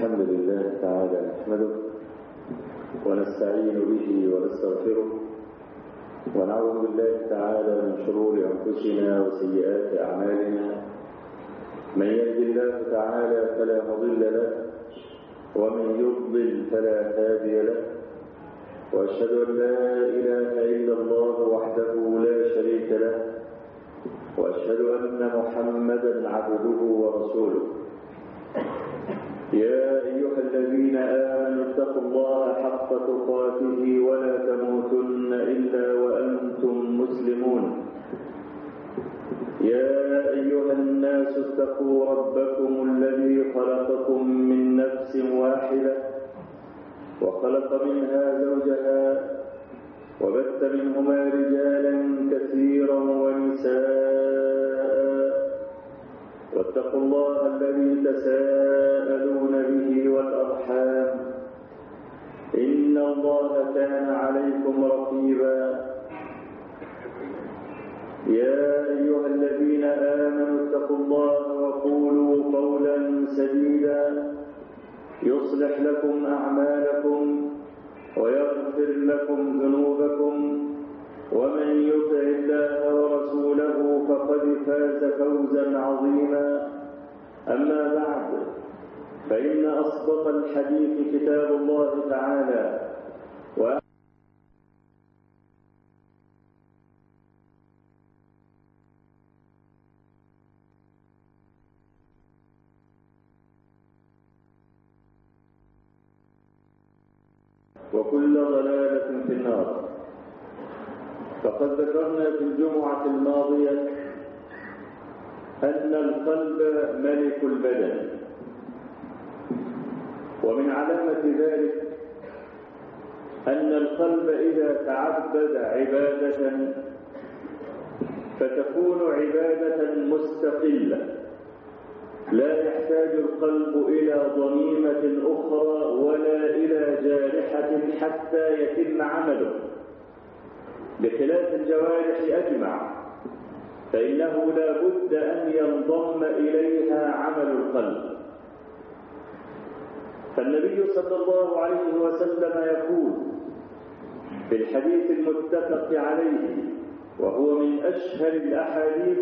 الحمد لله تعالى نحمده ونستعين به ونستغفره ونعوذ بالله تعالى من شرور أنفسنا وسيئات أعمالنا من يهد الله تعالى فلا مضل له ومن يضلل فلا هادي له وأشهد أن لا إله إلا الله وحده لا شريك له وأشهد أن محمدا عبده ورسوله يا أيها الذين آمنوا اتقوا الله حق تقاته ولا تموتن إلا وأنتم مسلمون يا أيها الناس اتقوا ربكم الذي خلقكم من نفس واحدة وخلق منها زوجها وبث منهما رجالا كثيرا ونساء واتقوا الله الذي تساءلون به والأرحام إن الله كان عليكم رقيبا يا أيها الذين آمنوا اتقوا الله وقولوا قولا سديدا يصلح لكم أعمالكم ويغفر لكم ذنوبكم ومن يطع الله ورسوله فقد فاز فوزا عظيما أما بعد فإن أصدق الحديث كتاب الله تعالى و وكل ضلالة في النار فقد ذكرنا في الجمعة الماضية أن القلب ملك البدن ومن علامة ذلك أن القلب إذا تعبد عبادة فتكون عبادة مستقلة لا يحتاج القلب إلى ضميمة أخرى ولا إلى جارحة حتى يتم عمله بخلاف الجوارح أجمع فإنه لا بد أن ينضم إليها عمل القلب فالنبي صلى الله عليه وسلم يقول في الحديث المتفق عليه وهو من أشهر الأحاديث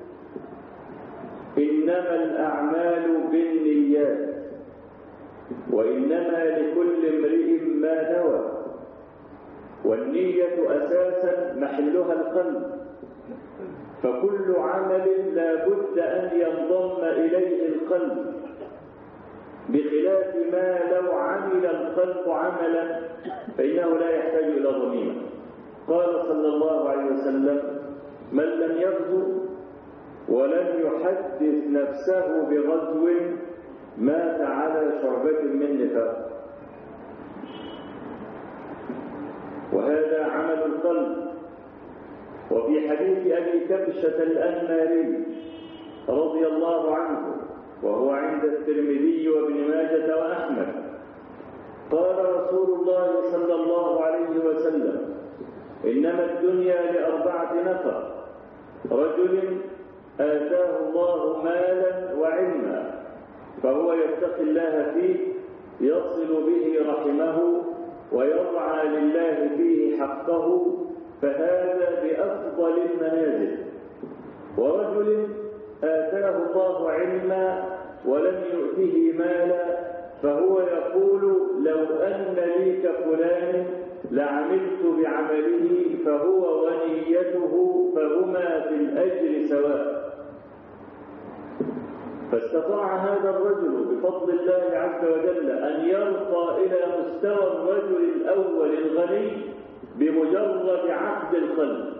إنما الأعمال بالنيات وإنما لكل امرئ ما نوى والنية أساسا محلها القلب فكل عمل لا بد أن ينضم إليه القلب بخلاف ما لو عمل القلب عملا فإنه لا يحتاج إلى ضمير قال صلى الله عليه وسلم من لم يغزو ولم يحدث نفسه بغزو مات على شعبة من نفاق وهذا عمل القلب وفي حديث أبي كبشة الأنماري رضي الله عنه وهو عند الترمذي وابن ماجة وأحمد قال رسول الله صلى الله عليه وسلم إنما الدنيا لأربعة نفر رجل آتاه الله مالا وعلما فهو يتقي الله فيه يصل به رحمه ويرعى لله فيه حقه فهذا بأفضل المنازل ورجل آتاه الله علما ولم يؤته مالا فهو يقول لو أن لي كفلان لعملت بعمله فهو ونيته فهما في الأجر سواء فاستطاع هذا الرجل بفضل الله عز وجل أن يرقى إلى مستوى الرجل الأول الغني بمجرد عقد القلب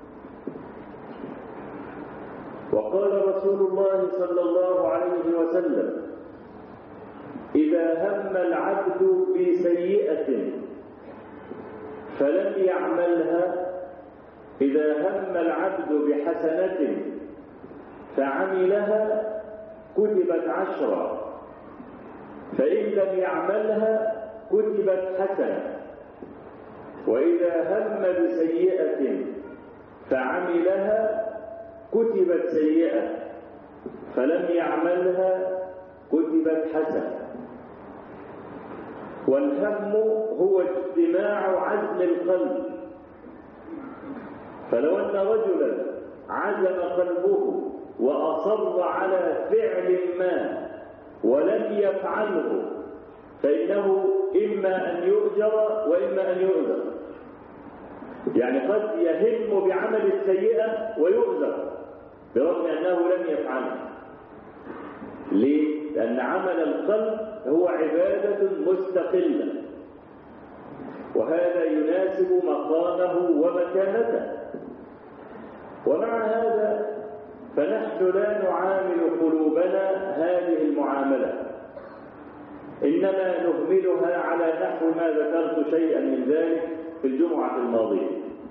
وقال رسول الله صلى الله عليه وسلم إذا هم العبد بسيئة فلم يعملها إذا هم العبد بحسنة فعملها كتبت عشرة فإن لم يعملها كتبت حسنة وإذا هم بسيئة فعملها كتبت سيئة فلم يعملها كتبت حسنة والهم هو اجتماع عزم القلب فلو أن رجلا عزم قلبه وأصر على فعل ما ولم يفعله فإنه إما أن يؤجر وإما أن يؤذر يعني قد يهم بعمل السيئة ويؤذر برغم أنه لم يفعله ليه؟ لأن عمل القلب هو عبادة مستقلة وهذا يناسب مقامه ومكانته ومع هذا فنحن لا نعامل قلوبنا هذه المعاملة إنما نهملها على نحو ما ذكرت شيئا من ذلك في الجمعة الماضية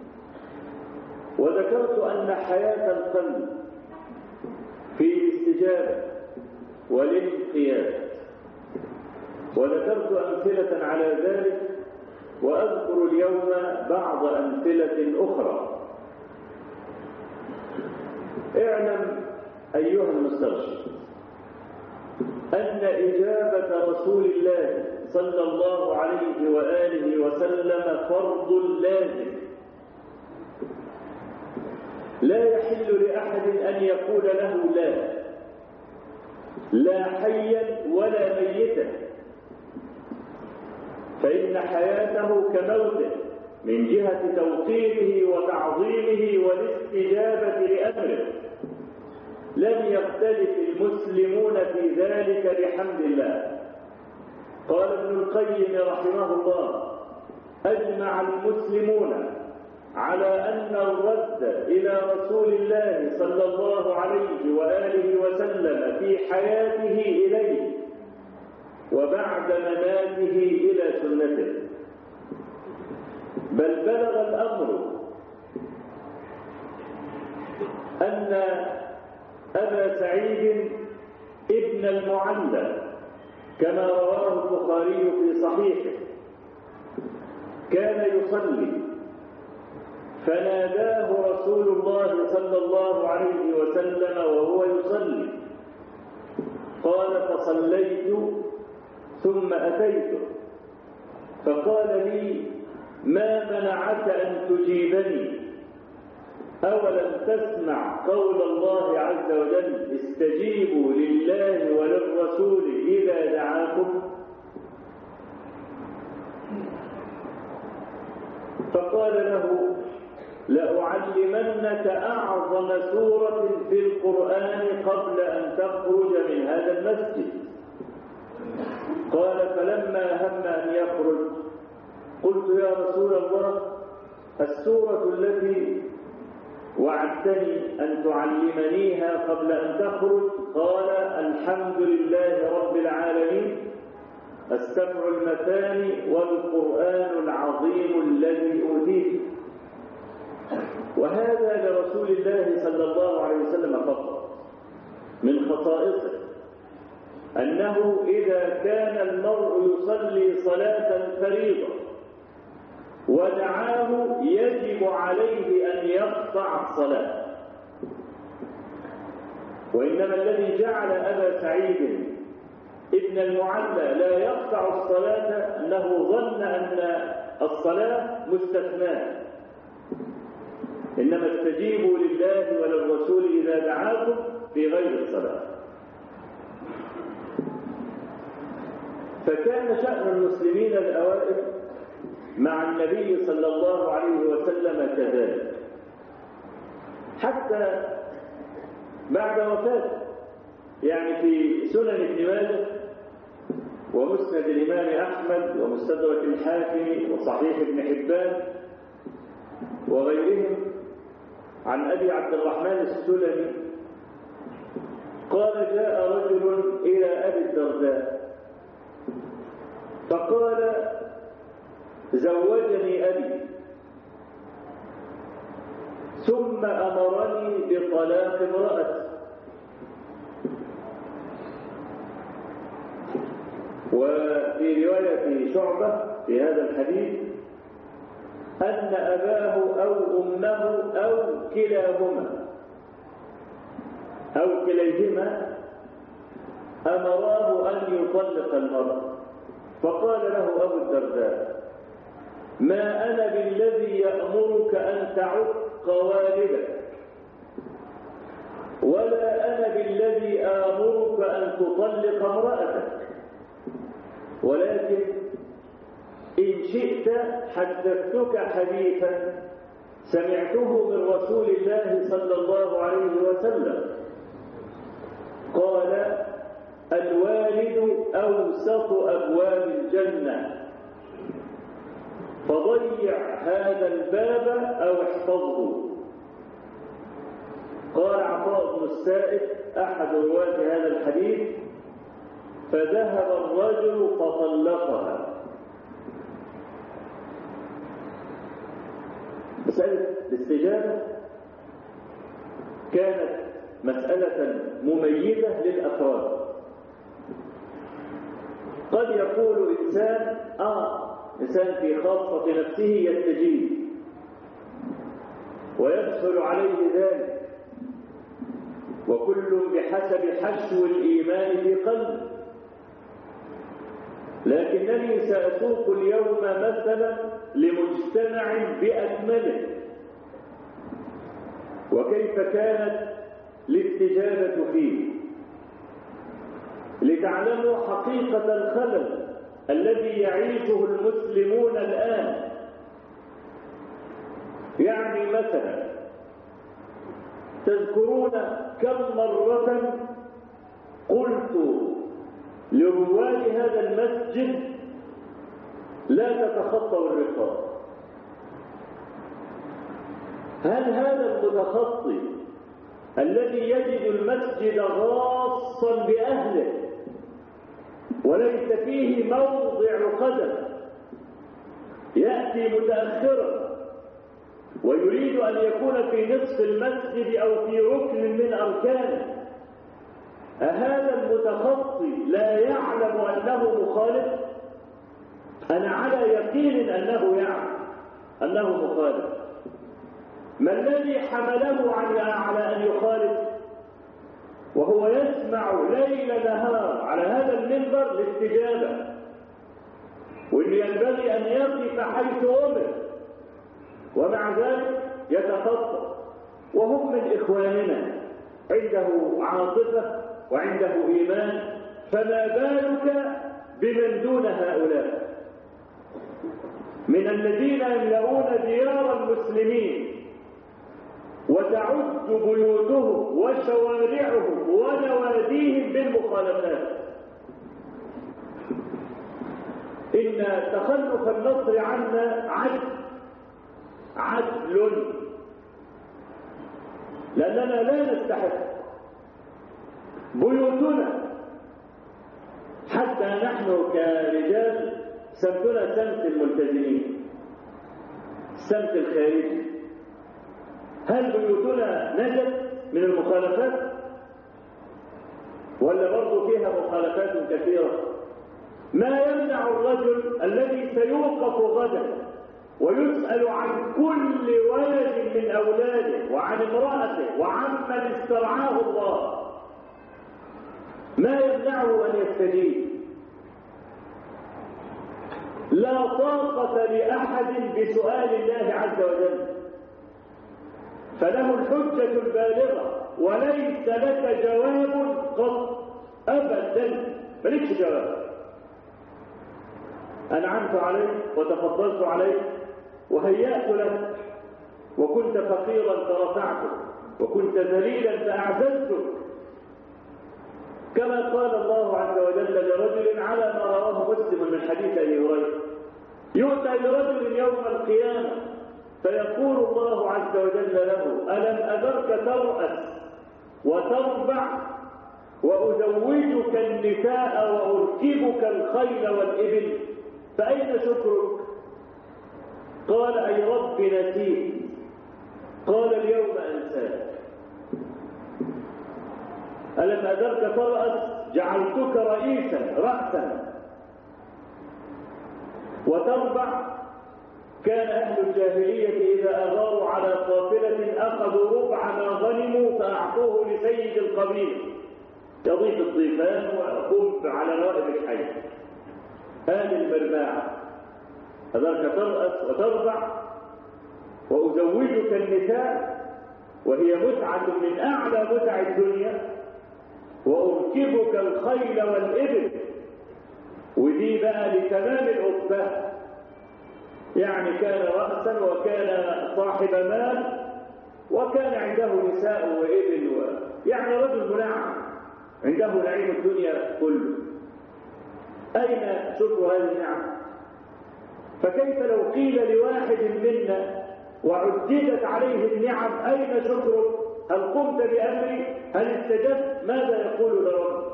وذكرت أن حياة القلب في الاستجابة والانقياد وذكرت أمثلة على ذلك وأذكر اليوم بعض أمثلة أخرى اعلم أيها المسترشد أن إجابة رسول الله صلى الله عليه وآله وسلم فرض لازم لا يحل لأحد أن يقول له لا لا حيا ولا ميتا فإن حياته كموته من جهة توقيره وتعظيمه والاستجابة لأمره لم يختلف المسلمون في ذلك بحمد الله قال ابن القيم رحمه الله أجمع المسلمون على أن الرد إلى رسول الله صلى الله عليه وآله وسلم في حياته إليه وبعد مماته إلى سنته بل بلغ الأمر أن أبا سعيد ابن المعلى كما رواه البخاري في صحيحه كان يصلي فناداه رسول الله صلى الله عليه وسلم وهو يصلي قال فصليت ثم أتيته فقال لي ما منعك أن تجيبني أولم تسمع قول الله عز وجل استجيبوا لله وللرسول إذا دعاكم فقال له لأعلمنك أعظم سورة في القرآن قبل أن تخرج من هذا المسجد قال فلما هم أن يخرج قلت يا رسول الله السورة التي وعدتني أن تعلمنيها قبل أن تخرج قال الحمد لله رب العالمين السبع المثاني والقرآن العظيم الذي أوتيته وهذا لرسول الله صلى الله عليه وسلم فقط من خصائصه أنه إذا كان المرء يصلي صلاة الفريضة ودعاه يجب عليه أن يقطع الصلاة وإنما الذي جعل أبا سعيد ابن المعلى لا يقطع الصلاة أنه ظن أن الصلاة مستثناة إنما استجيبوا لله وللرسول إذا دعاكم في غير الصلاة فكان شأن المسلمين الأوائل مع النبي صلى الله عليه وسلم كذلك حتى بعد وفاته يعني في سنن ابن ماجه ومسند الإمام أحمد ومستدرك الحاكم وصحيح ابن حبان وغيرهم عن أبي عبد الرحمن السلمي قال جاء رجل إلى أبي الدرداء فقال زوجني أبي ثم أمرني بطلاق امرأتي وفي رواية شعبة في هذا الحديث أن أباه أو أمه أو كلاهما أو كليهما أمراه أن يطلق المرأة فقال له أبو الدرداء ما أنا بالذي يأمرك أن تعق والدك ولا أنا بالذي آمرك أن تطلق امرأتك ولكن إن شئت حدثتك حديثا سمعته من رسول الله صلى الله عليه وسلم قال الوالد أوسط أبواب الجنة فضيع هذا الباب أو احفظه قال عطاء بن السائب أحد رواة هذا الحديث فذهب الرجل فطلقها مسألة الاستجابة كانت مسألة مميزة للأفراد قد يقول إنسان آه إنسان في خاصة نفسه يستجيب ويسهل عليه ذلك وكل بحسب حشو الإيمان في قلبه لكنني سأسوق اليوم مثلا لمجتمع بأكمله وكيف كانت الاستجابة فيه لتعلموا حقيقة الخلل الذي يعيشه المسلمون الآن يعني مثلا تذكرون كم مرة قلت لرواد هذا المسجد لا تتخطوا الرقاب هل هذا المتخطي الذي يجد المسجد غاصا بأهله وليس فيه موضع قدم يأتي متأخرا ويريد أن يكون في نصف المسجد أو في ركن من أركانه أهذا المتخطي لا يعلم أنه مخالف أنا على يقين أنه يعلم أنه مخالف ما الذي حمله على أن يخالف وهو يسمع ليل نهار على هذا المنبر الاستجابة واللي ينبغي أن يقف حيث أمر ومع ذلك يتخطى وهم من إخواننا عنده عاطفة وعنده إيمان فما بالك بمن دون هؤلاء من الذين يملؤون ديار المسلمين وتعد بيوتهم وشوارعهم ونواديهم بالمخالفات إن تخلف النصر عنا عدل عدل لأننا لا نستحق بيوتنا حتى نحن كرجال سمتنا سمت الملتزمين السمت الخارجي هل بيوتنا نجت من المخالفات ولا برضه فيها مخالفات كثيرة ما يمنع الرجل الذي سيوقف غدا ويسأل عن كل ولد من أولاده وعن امرأته وعمن استرعاه الله ما يمنعه أن يستجيب لا طاقة لأحد بسؤال الله عز وجل فله الحجة البالغة وليس لك جواب قط أبدا مالكش جواب أنعمت عليك وتفضلت عليك وهيأت لك وكنت فقيرا فرفعتك وكنت ذليلا فأعززتك كما قال الله عز وجل لرجل على ما رواه مسلم من حديث ابي هريره يؤتى برجل يوم القيامه فيقول الله عز وجل له الم اذرك تراس وتربع وازوجك النساء واركبك الخيل والابل فاين شكرك قال اي رب نسيت قال اليوم انساك ألم أدرك ترأس جعلتك رئيسا رأسا وتربع كان أهل الجاهلية إذا أغاروا على قافلة أخذوا ربع ما غنموا فأعطوه لسيد القبيلة يضيف الضيفان ويقوم على نوائب الحي آل المرباع أذرك ترأس وترضع وأزوجك النساء وهي متعة من أعلى متع الدنيا وأركبك الخيل والإبل ودي بقى لتمام العقبة يعني كان رأسا وكان صاحب مال وكان عنده نساء وإبل و... يعني رجل منعم عنده نعيم الدنيا كله أين شكر هذه النعم فكيف لو قيل لواحد منا وعددت عليه النعم أين شكرك هل قمت بأمري هل استجبت ماذا يقول لرب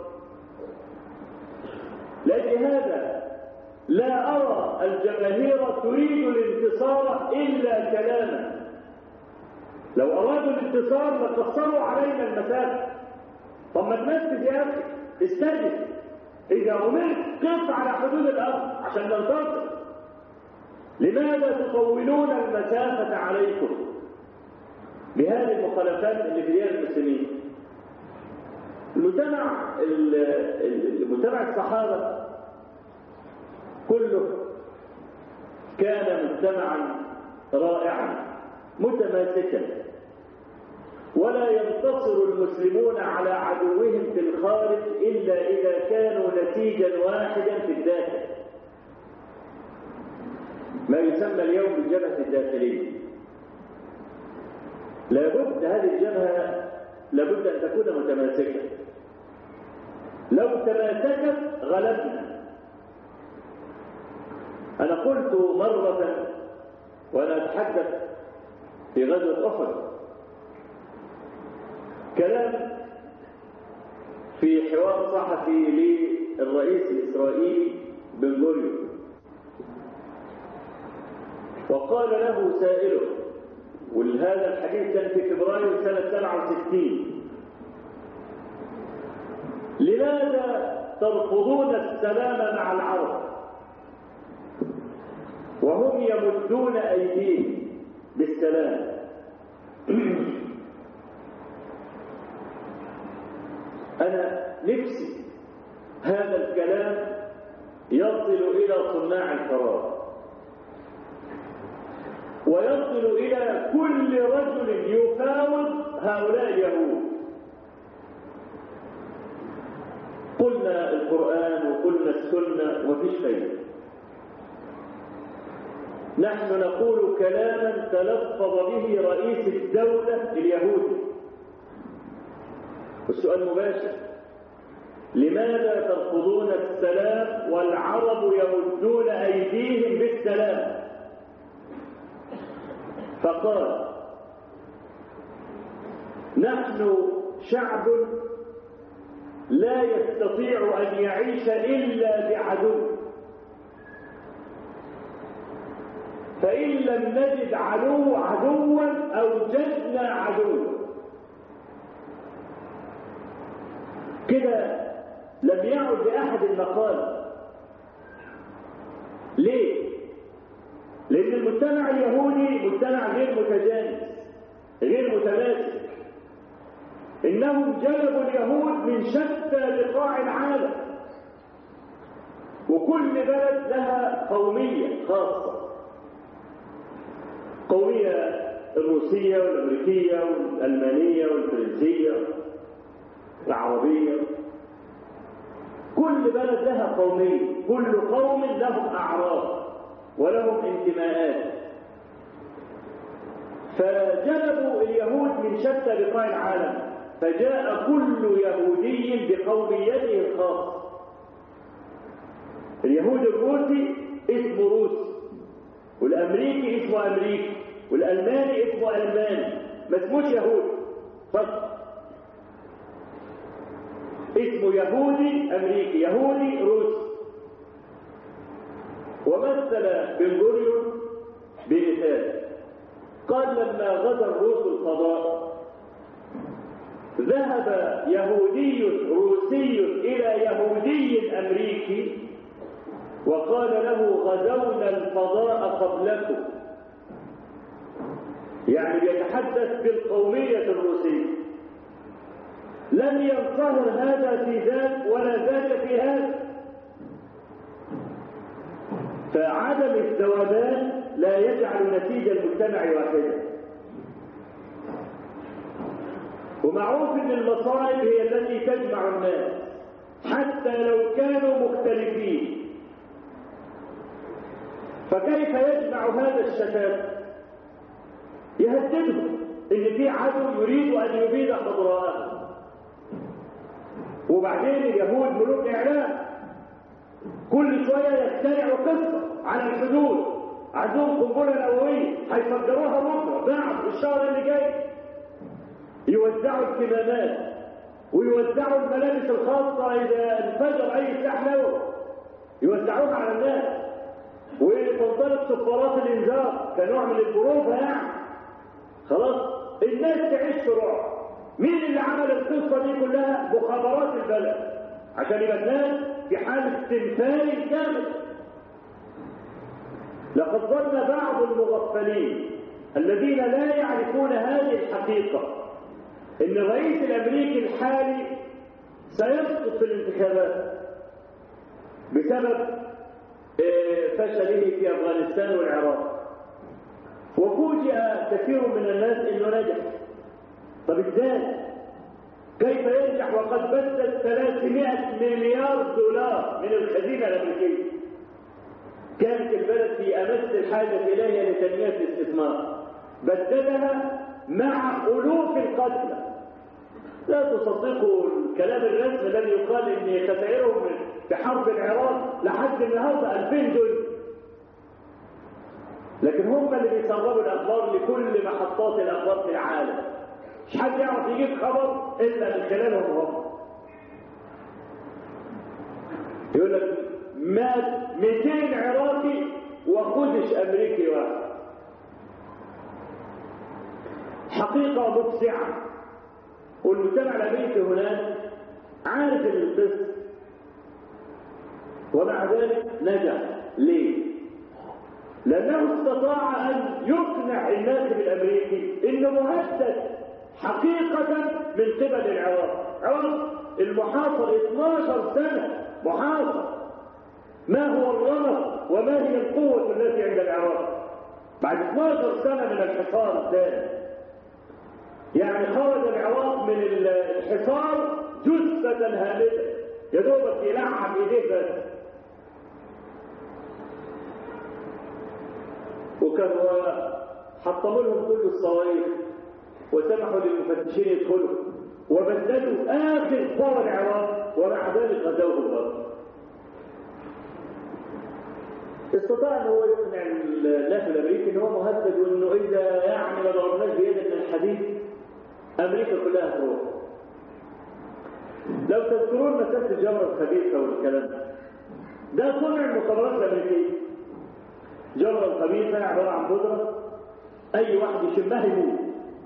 لهذا لا أرى الجماهير تريد الانتصار إلا كلاما لو أرادوا الانتصار لقصروا علينا المسافة طب ما تنفذ يا أخي استجب إذا أمرت قف على حدود الأرض عشان ننتصر لماذا تطولون المسافة عليكم بهذه المخالفات اللي في ديار المسلمين المجتمع المجتمع الصحابة كله كان مجتمعا رائعا متماسكا ولا ينتصر المسلمون على عدوهم في الخارج إلا إذا كانوا نسيجا واحدا في الداخل ما يسمى اليوم بالجبهة الداخلية لابد هذه الجبهة لابد أن تكون متماسكة لو تماسكت غلبنا أنا قلت مرة وأنا أتحدث في غزوة أحد كلام في حوار صحفي للرئيس الإسرائيلي بن غوريون وقال له سائله وهذا الحديث كان في فبراير سنة 67 لماذا ترفضون السلام مع العرب وهم يمدون أيديهم بالسلام أنا نفسي هذا الكلام يصل إلى صناع القرار ويصل إلى كل رجل يفاوض هؤلاء اليهود قلنا القرآن وقلنا السنة وفيش فايدة نحن نقول كلاما تلفظ به رئيس الدولة اليهودي والسؤال مباشر لماذا ترفضون السلام والعرب يمدون أيديهم بالسلام فقال نحن شعب لا يستطيع أن يعيش إلا بعدو فإن لم نجد عدو عدوا أوجدنا عدوا كده لم يعد لأحد المقال ليه؟ لأن المجتمع اليهودي مجتمع غير متجانس غير متماسك إنهم جلبوا اليهود من شتى بقاع العالم وكل بلد لها قومية خاصة قومية الروسية والأمريكية والألمانية والفرنسية العربية كل بلد لها قومية كل قوم لهم أعراض ولهم انتماءات فجلبوا اليهود من شتى بقاع العالم فجاء كل يهودي بقوميته الخاصة اليهود الروسي اسمه روسي والامريكي اسمه امريكي والالماني اسمه الماني ما اسموش يهود فقط اسمه يهودي امريكي يهودي روسي ومثل بن غوريون بمثال قال لما غزا الروس الفضاء ذهب يهودي روسي الى يهودي امريكي وقال له غزونا الفضاء قبلكم يعني يتحدث بالقومية الروسية لم ينصهر هذا في ذاك ولا ذاك في هذا فعدم الذوبان لا يجعل نتيج المجتمع واحدا ومعروف ان المصائب هي التي تجمع الناس حتى لو كانوا مختلفين فكيف يجمع هذا الشتات يهددهم ان في عدو يريد ان يبيد حضراءهم وبعدين اليهود ملوك اعلام كل شويه يخترعوا قصه على الحدود عندهم قنبله نوويه هيفجروها بكره بعد الشهر اللي جاي يوزعوا الكمامات ويوزعوا الملابس الخاصه اذا انفجر اي سلاح نووي يوزعوها على الناس وتنطلق صفارات الانذار كنوع من البروفه يعني خلاص الناس تعيش في رعب مين اللي عمل القصه دي كلها مخابرات البلد عشان يبقى الناس في حاله استنفال كامل لقد ظن بعض المغفلين الذين لا يعرفون هذه الحقيقه ان الرئيس الامريكي الحالي سيسقط في الانتخابات بسبب فشله في افغانستان والعراق وفوجئ كثير من الناس انه نجح طب ازاي كيف ينجح وقد بدل 300 مليار دولار من الخزينه الامريكيه كانت البلد في امس الحاجه اليها لتنميه الاستثمار بدلها مع الوف القتلى لا تصدقوا الكلام الرسمي الذي يقال ان خسائرهم في حرب العراق لحد النهارده 2000 دولار لكن هم اللي بيسربوا الاخبار لكل محطات الاخبار في العالم مش حد يعرف يجيب خبر الا من خلالهم هم يقول لك مات 200 عراقي وخدش امريكي واحد حقيقه مفزعه والمجتمع الامريكي هناك عارف القصه ومع ذلك نجح ليه لانه استطاع ان يقنع الناخب الامريكي انه مهدد حقيقه من قبل العراق عراق المحاصر 12 سنه محاصر ما هو الرمق وما هي القوه التي عند العراق بعد 12 سنه من الحصار الثاني يعني خرج العراق من الحصار جثة هامدة يا دوبك يلعب ايديه بس وكانوا حطموا لهم كل الصواريخ وسمحوا للمفتشين يدخلوا وبدلوا اخر قوى العراق ومع ذلك غزوه الغرب استطاع ان هو يقنع الناس الامريكي ان هو مهدد وانه اذا يعني ما ضربناش بيدك من الحديد امريكا كلها تروح لو تذكرون مساله الجمره الخبيثه والكلام ده ده صنع المخابرات الامريكيه جمره الخبيثه عباره عن بودره اي واحد يشمها يموت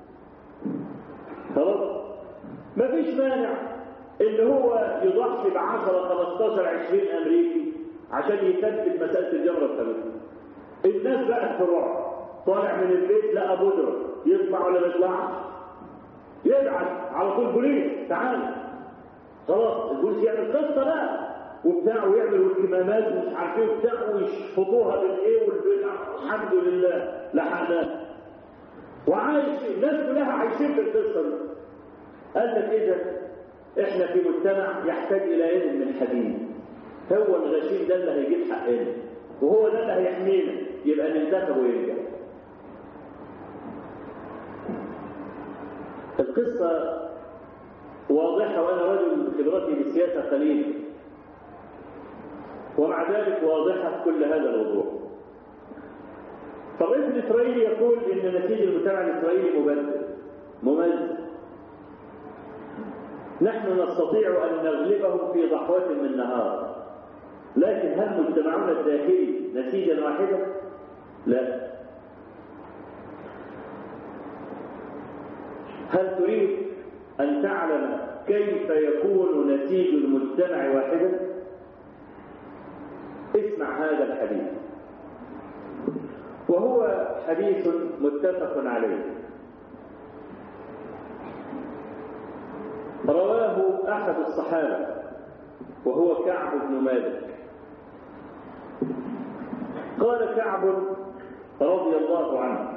خلاص مفيش مانع ان هو يضحي ب 10 15 20 امريكي عشان يثبت مساله الجمره الخبيثه الناس بقت في رعب طالع من البيت لقى بودره يطلع ولا ما يطلعش يبعت على طول بوليس تعال خلاص البوليس يعمل قصه بقى وبتاع ويعمل الكمامات ومش عارف ايه وبتاع ويشفطوها بالايه والبتاع الحمد لله لحقناه وعايش الناس كلها عايشين في القصه دي قال لك اذا احنا في مجتمع يحتاج الى يد من حديد هو الغشيم ده اللي هيجيب حقنا وهو ده اللي هيحمينا يبقى ننتخب ويرجع القصة واضحة وأنا رجل خبرتي بالسياسة قليل ومع ذلك واضحة كل هذا الوضوح فالرئيس الإسرائيلي يقول إن نتيجة المجتمع الإسرائيلي مبدل مميز نحن نستطيع أن نغلبهم في ضحوة من نهار لكن هل مجتمعنا الداخلي نتيجة واحدة؟ لا هل تريد أن تعلم كيف يكون نسيج المجتمع واحدا؟ اسمع هذا الحديث وهو حديث متفق عليه رواه أحد الصحابة وهو كعب بن مالك قال كعب رضي الله عنه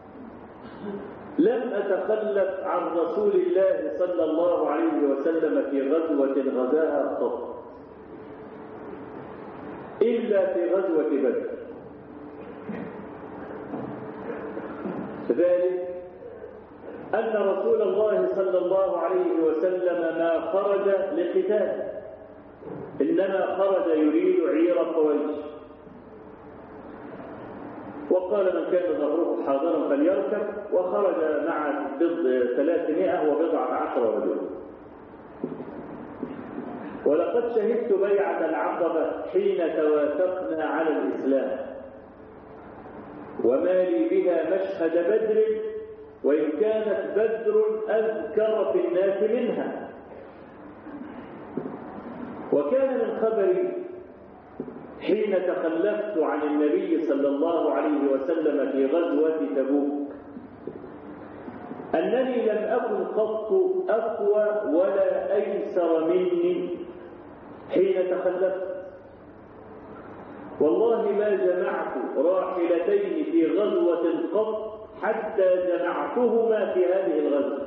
لم أتخلف عن رسول الله صلى الله عليه وسلم في غزوة غزاها قط إلا في غزوة بدر ذلك أن رسول الله صلى الله عليه وسلم ما خرج لقتال إنما خرج يريد عير قريش وقال من كان ظهره حاضرا فليركب وخرج مع بضع ثلاثمائة وبضعة عشر رجلا ولقد شهدت بيعة العقبة حين توافقنا على الإسلام وما لي بها مشهد بدر وإن كانت بدر أذكر في الناس منها وكان من خبري حين تخلفت عن النبي صلى الله عليه وسلم في غزوة تبوك أنني لم أكن قط أقوى ولا أيسر مني حين تخلفت والله ما جمعت راحلتين في غزوة قط حتى جمعتهما في هذه الغزوة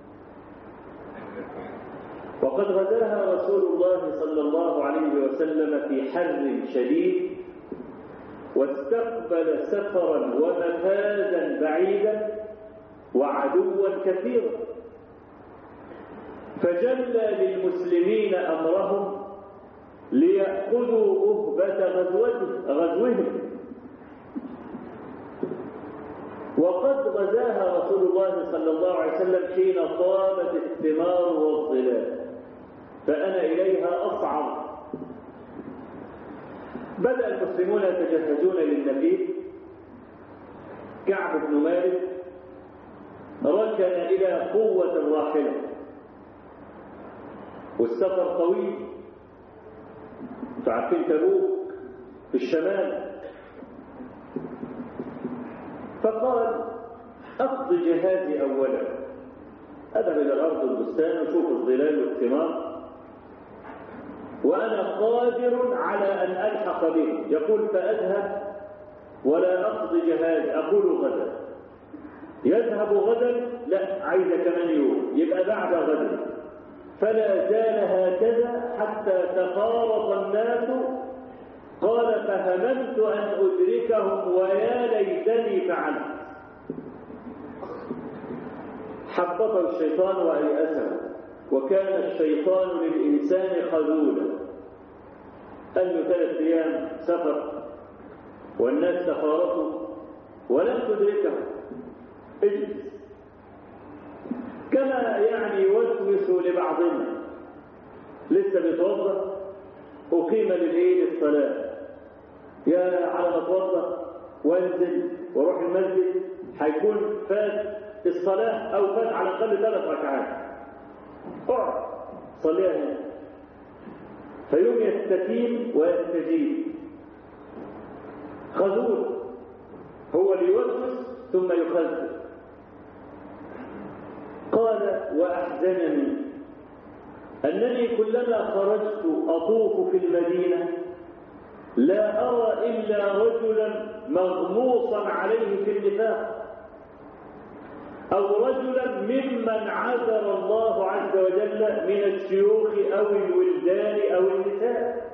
وقد غزاها رسول الله صلى الله عليه وسلم في حر شديد واستقبل سفرا ومفازا بعيدا وعدوا كثيرا فجلى للمسلمين امرهم ليأخذوا أهبة غزوهم وقد غزاها رسول الله صلى الله عليه وسلم حين طابت الثمار والظلال فأنا إليها أصعد بدأ المسلمون يتجهزون للنبي كعب بن مالك ركن إلى قوة الراحلة والسفر طويل تعرفين تبوك في الشمال فقال أقضي جهازي أولا أذهب إلى الأرض والبستان وشوف الظلال والثمار وأنا قادر على أن ألحق به يقول فأذهب ولا أقضي جهاز أقول غدا يذهب غدا لا عايز كمان يوم يبقى بعد غدا فلا زال هكذا حتى تفارق الناس قال فهممت أن أدركهم ويا ليتني فعلت حبطه الشيطان وأيأسه وكان الشيطان للإنسان خذولا أنه ثلاث أيام سفر والناس تفارقوا ولم تدركه اجلس كما يعني يوسوس لبعضنا لسه بيتوضا أقيم للإيه للصلاة يا على ما اتوضا وانزل واروح المسجد هيكون فات الصلاة أو فات على الأقل ثلاث ركعات اقعد صليها هنا فيوم يستكين ويستجيب خذول هو اللي يوسوس ثم يخزن قال وأحزنني أنني كلما خرجت أطوف في المدينة لا أرى إلا رجلا مغموصا عليه في النفاق أو رجلا ممن عذر الله عز وجل من الشيوخ أو الولدان أو النساء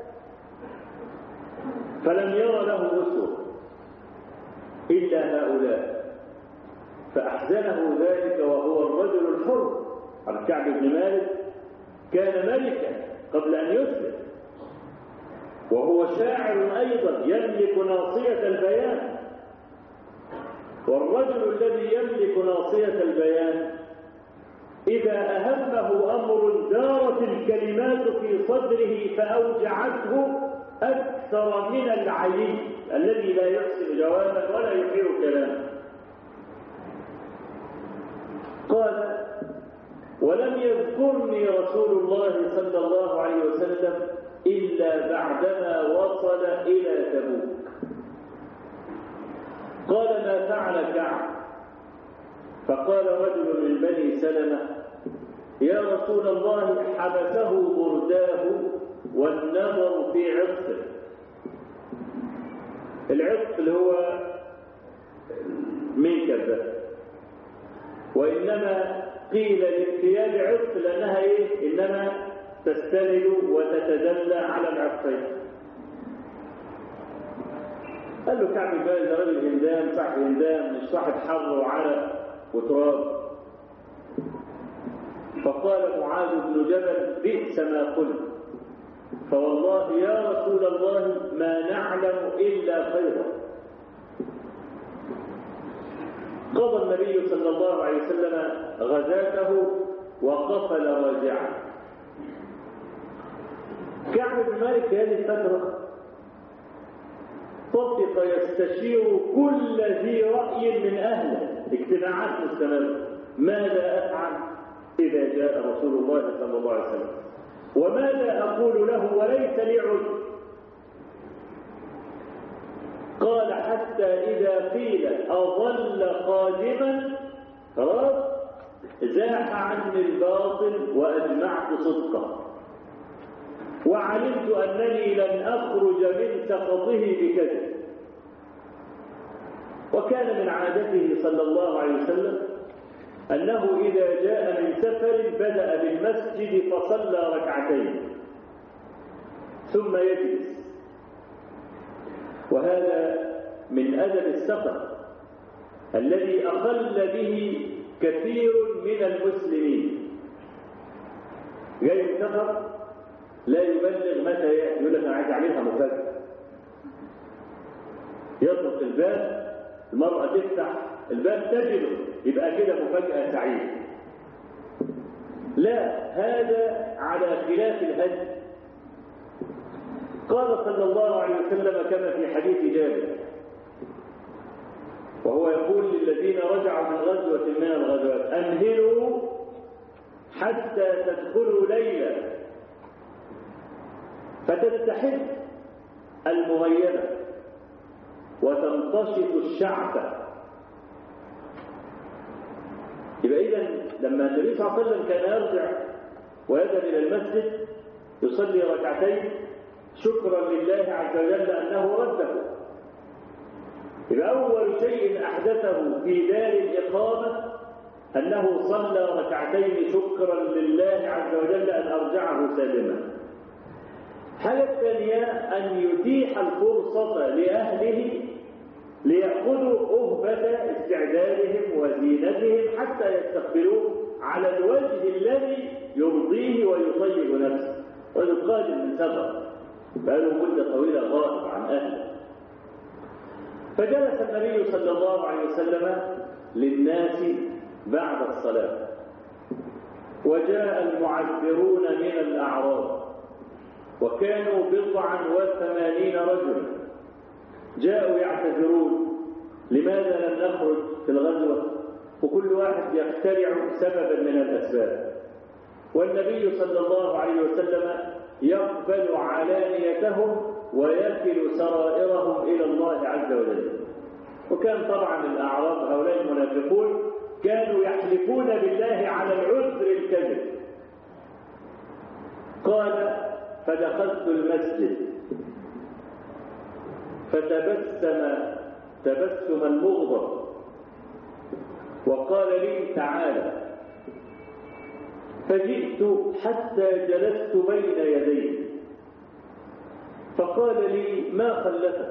فلم ير له أسوة إلا هؤلاء فأحزنه ذلك وهو الرجل الحر عن كعب بن مالك كان ملكا قبل أن يسلم وهو شاعر أيضا يملك ناصية البيان والرجل الذي يملك ناصية البيان إذا أهمه أمر دارت الكلمات في صدره فأوجعته أكثر من العليم الذي لا يحسن جوابا ولا يحير كلاما قال ولم يذكرني رسول الله صلى الله عليه وسلم إلا بعدما وصل إلى تبوك قال ما فعل كعب فقال رجل من بني سلمة يا رسول الله حبسه برداه والنظر في عصره العتق اللي هو منكر ده وإنما قيل لامتياز عتق لأنها إيه؟ إنما تستند وتتدلى على العطفين قال له كعب بن ده راجل هندام صاحب هندام مش صاحب حر وعرق وتراب فقال معاذ بن جبل بئس ما قلت فوالله يا رسول الله ما نعلم إلا خيرا قضى النبي صلى الله عليه وسلم غزاته وقفل راجعا كعب بن مالك في هذه الفترة طفق يستشير كل ذي رأي من أهله اجتماعات مستمرة ماذا أفعل إذا جاء رسول الله صلى الله عليه وسلم وماذا أقول له وليس لي عذر قال حتى إذا قيل أظل قادما خلاص زاح عني الباطل وأجمعت صدقه وعلمت أنني لن أخرج من سخطه بكذب وكان من عادته صلى الله عليه وسلم أنه إذا جاء من سفر بدأ بالمسجد فصلى ركعتين ثم يجلس وهذا من أدب السفر الذي أخل به كثير من المسلمين جاي السفر لا يبلغ متى يأتي يقول لك أنا عايز أعملها مفاجأة يطرق الباب المرأة تفتح الباب تجده يبقى كده مفاجأة سعيدة لا هذا على خلاف الهدي قال صلى الله عليه وسلم كما في حديث جابر وهو يقول للذين رجعوا من غزوة من الغزوات أمهلوا حتى تدخلوا ليلا فتستحب المغيبة وتنتشط الشعب يبقى إذا لما النبي صلى الله عليه وسلم كان يرجع ويذهب إلى المسجد يصلي ركعتين شكرا لله عز وجل أنه رده يبقى أول شيء أحدثه في دار الإقامة أنه صلى ركعتين شكرا لله عز وجل أن أرجعه سالما الحاجة الثانية أن يتيح الفرصة لأهله ليأخذوا أهبة استعدادهم وزينتهم حتى يستقبلوه على الوجه الذي يرضيه ويطيب نفسه ويقادم من سفر بقاله مدة طويلة غائب عن أهله فجلس النبي صلى الله عليه وسلم للناس بعد الصلاة وجاء المعذرون من الأعراب وكانوا بضعا وثمانين رجلا جاءوا يعتذرون لماذا لم نخرج في الغزوة وكل واحد يخترع سببا من الأسباب والنبي صلى الله عليه وسلم يقبل علانيتهم ويكل سرائرهم إلى الله عز وجل وكان طبعا الأعراب هؤلاء المنافقون كانوا يحلفون بالله على العذر الكذب قال فدخلت المسجد فتبسم تبسما مغضب وقال لي تعالى فجئت حتى جلست بين يديه فقال لي ما خلفك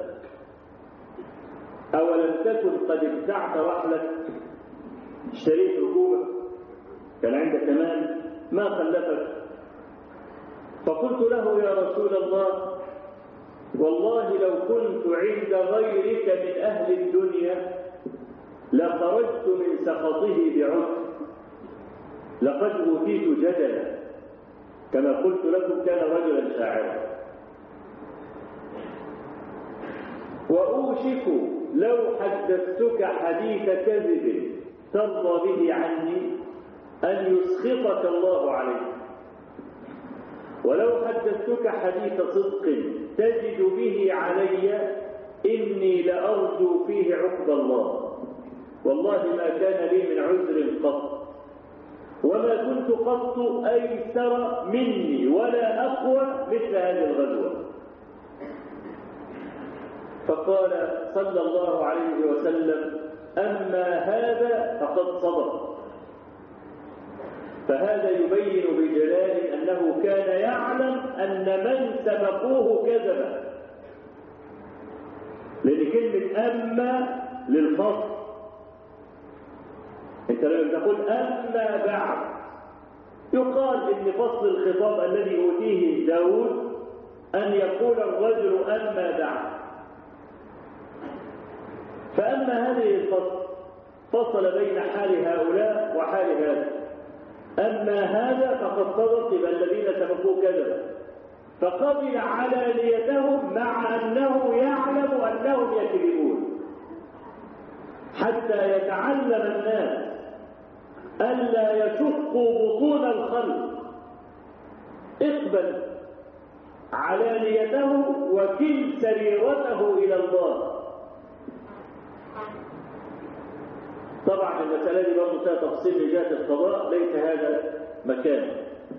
أولم تكن قد ابتعت رحلك اشتريت ركوبك كان عندك كمان ما خلفك فقلت له يا رسول الله والله لو كنت عند غيرك من أهل الدنيا لخرجت من سخطه بعذر لقد أوتيت جدلا كما قلت لكم كان رجلا شاعرا وأوشك لو حدثتك حديث كذب ترضى به عني أن يسخطك الله عليه ولو حدثتك حديث صدق تجد به علي إني لأرجو فيه عقب الله والله ما كان لي من عذر قط وما كنت قط أيسر مني ولا أقوى مثل هذه الغزوة فقال صلى الله عليه وسلم أما هذا فقد صدق فهذا يبين بجلال أنه كان يعلم أن من سبقوه كذب لأن كلمة أما للفصل أنت لما تقول أما بعد يقال إن فصل الخطاب الذي أوتيه داود أن يقول الرجل أما بعد فأما هذه الفصل فصل بين حال هؤلاء وحال هذا أما هذا فقد صدق الذين سبقوه كذبا فقبل علانيتهم مع أنه يعلم أنهم يكذبون حتى يتعلم الناس ألا يشقوا بطون الخلق اقبل علانيته وكل سريرته إلى الله طبعا المسألة دي برضه فيها تفصيل لجهة القضاء ليس هذا مكانه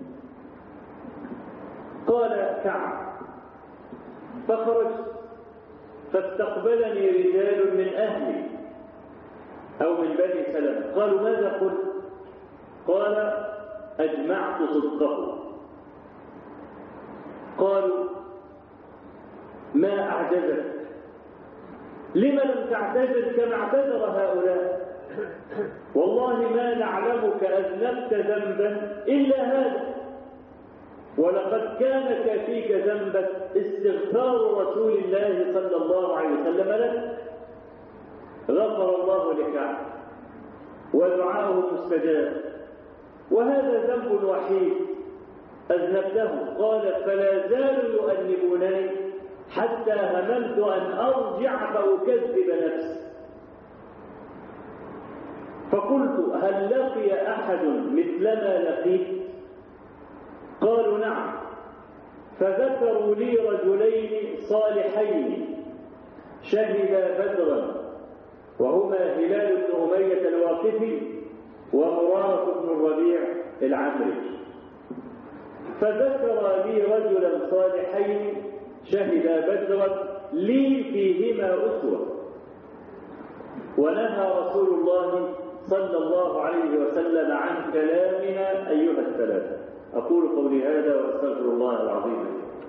قال كعب فخرجت فاستقبلني رجال من أهلي أو من بني سلمة قالوا ماذا قلت قال أجمعت صدقه قالوا ما أعجزك لم لم تعتذر كما اعتذر هؤلاء والله ما نعلمك أذنبت ذنبا إلا هذا ولقد كان كفيك ذنبك استغفار رسول الله صلى الله عليه وسلم لك غفر الله لك ودعاؤه مستجاب وهذا ذنب وحيد أذنبته قال فلا زالوا يؤنبونني حتى هممت أن أرجع فأكذب نفسي فقلت هل لقي أحد مثلما لقيت قالوا نعم فذكروا لي رجلين صالحين شهدا بدرا وهما هلال بن أمية الواقفي ومرارة بن الربيع العمري فذكر لي رجلا صالحين شهدا بدرا لي فيهما أسوة ونهى رسول الله صلى الله عليه وسلم عن كلامنا أيها الثلاثة أقول قولي هذا وأستغفر الله العظيم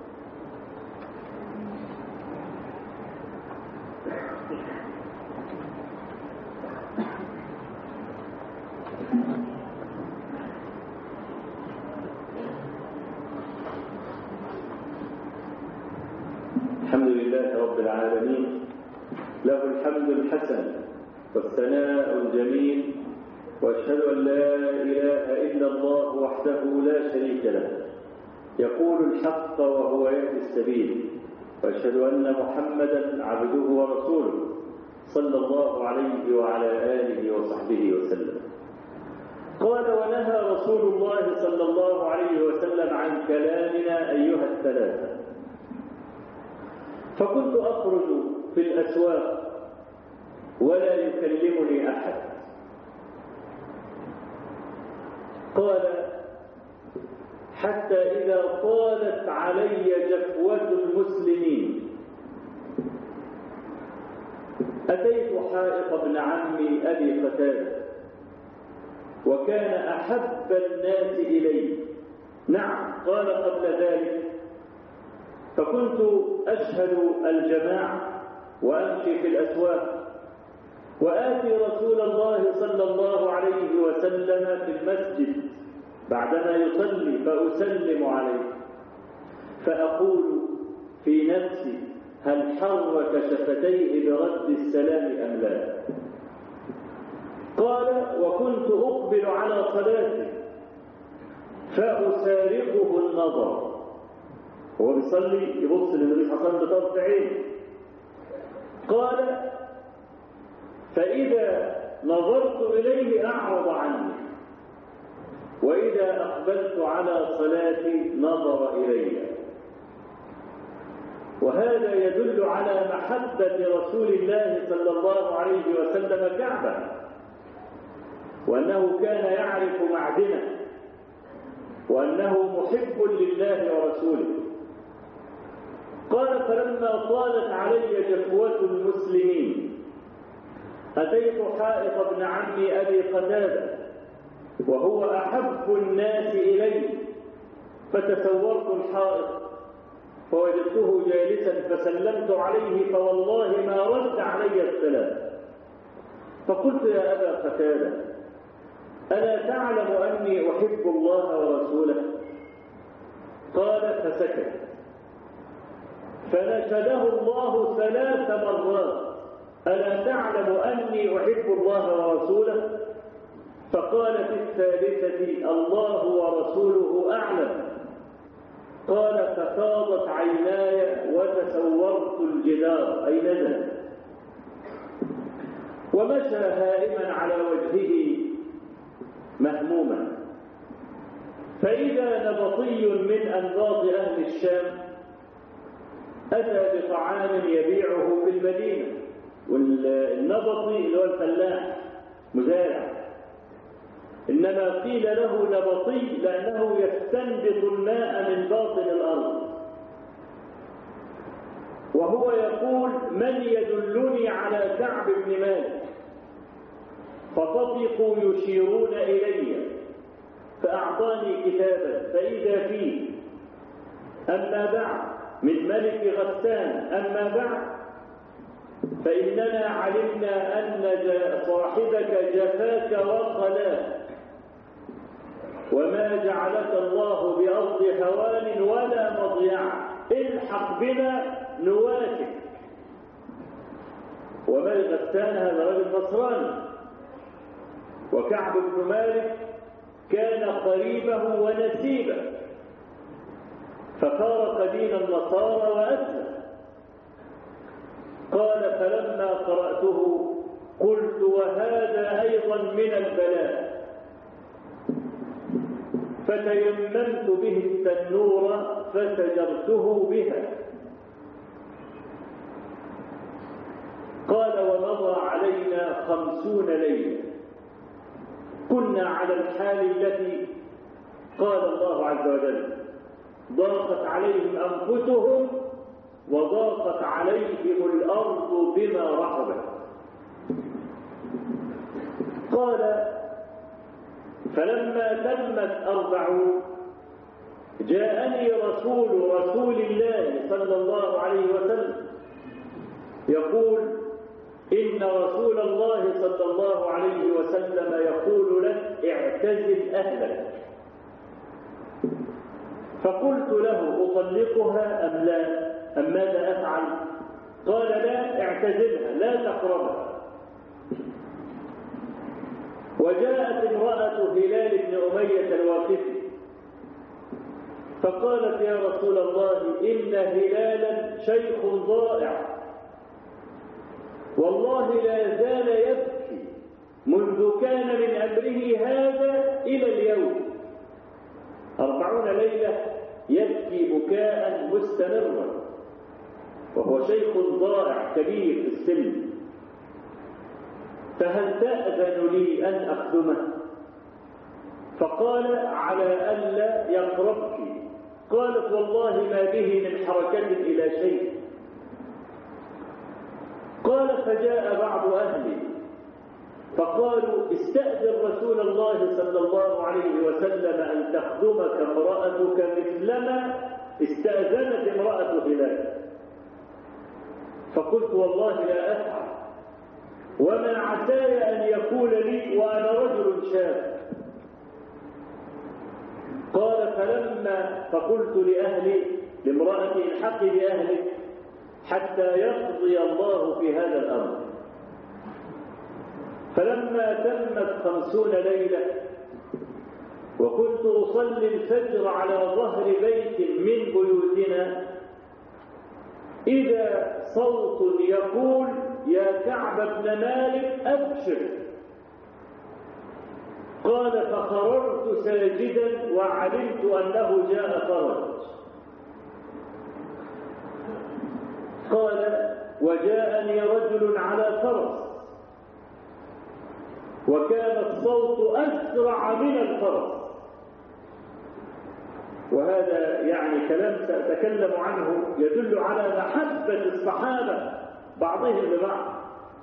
الحمد لله رب العالمين له الحمد الحسن والثناء الجميل واشهد ان لا اله الا الله وحده لا شريك له يقول الحق وهو يهدي السبيل واشهد ان محمدا عبده ورسوله صلى الله عليه وعلى اله وصحبه وسلم قال ونهى رسول الله صلى الله عليه وسلم عن كلامنا ايها الثلاثه فكنت اخرج في الاسواق ولا يكلمني احد قال حتى إذا طالت علي جفوة المسلمين أتيت حائط ابن عمي أبي قتادة وكان أحب الناس إلي نعم قال قبل ذلك فكنت أشهد الجماعة وأمشي في الأسواق وآتي رسول الله صلى الله عليه وسلم في المسجد بعدما يصلي فأسلم عليه فأقول في نفسي هل حرك شفتيه برد السلام أم لا قال وكنت أقبل على صلاتي فأسارقه النظر هو بيصلي يبص للنبي حصل بطرف عينه قال فإذا نظرت إليه أعرض عني وإذا أقبلت على صلاتي نظر إلي وهذا يدل على محبة رسول الله صلى الله عليه وسلم كعبة وأنه كان يعرف معدنه وأنه محب لله ورسوله قال فلما طالت علي جفوة المسلمين أتيت حائط ابن عمي أبي قتادة وهو أحب الناس إلي فتسورت الحائط فوجدته جالسا فسلمت عليه فوالله ما رد علي السلام فقلت يا أبا قتادة ألا تعلم أني أحب الله ورسوله قال فسكت فنشده الله ثلاث مرات ألا تعلم أني أحب الله ورسوله فقال في الثالثة الله ورسوله أعلم قال ففاضت عيناي وتسورت الجدار أي نزل ومشى هائما على وجهه مهموما فإذا نبطي من أنباط أهل الشام أتى بطعام يبيعه في المدينة والنبطي اللي هو الفلاح مزارع إنما قيل له نبطي لأنه يستنبط الماء من باطن الأرض وهو يقول من يدلني على كعب بن مالك فطفقوا يشيرون إلي فأعطاني كتابا فإذا فيه أما بعد من ملك غسان أما بعد فإننا علمنا أن صاحبك جفاك وخلاك وما جعلك الله بأرض هوان ولا مضيعة الحق بنا نواتك وملك غسان هذا رجل نصراني وكعب بن مالك كان قريبه ونسيبه ففارق دين النصارى وأسلم قال فلما قرأته قلت وهذا أيضا من البلاء فتيممت به التنور فسجرته بها قال ومضى علينا خمسون ليلة كنا على الحال التي قال الله عز وجل ضاقت عليهم أنفسهم وضاقت عليهم الأرض بما رحبت قال فلما تمت أربعون جاءني رسول رسول الله صلى الله عليه وسلم يقول إن رسول الله صلى الله عليه وسلم يقول لك اعتزل أهلك فقلت له أطلقها أم لا أم ماذا أفعل قال لا اعتزلها لا تقربها وجاءت امرأة هلال بن أمية الواقفي فقالت يا رسول الله إن هلالا شيخ ضائع والله لا زال يبكي منذ كان من أمره هذا إلى اليوم أربعون ليلة يبكي بكاء مستمرا وهو شيخ ضائع كبير في السن فهل تأذن لي أن أخدمه فقال على ألا يقربك قالت والله ما به من حركة إلى شيء قال فجاء بعض أهلي فقالوا استأذن رسول الله صلى الله عليه وسلم أن تخدمك امرأتك مثلما استأذنت امرأة هلال فقلت والله لا أفعل وما عساي أن يكون لي وأنا رجل شاب قال فلما فقلت لأهلي لامرأتي الحق بأهلك حتى يقضي الله في هذا الأمر فلما تمت خمسون ليلة وكنت أصلي الفجر على ظهر بيت من بيوتنا إذا صوت يقول يا كعب بن مالك أبشر قال فخررت ساجدا وعلمت أنه جاء فرج قال وجاءني رجل على فرس وكان الصوت أسرع من الفرس وهذا يعني كلام سأتكلم عنه يدل على محبة الصحابة بعضهم لبعض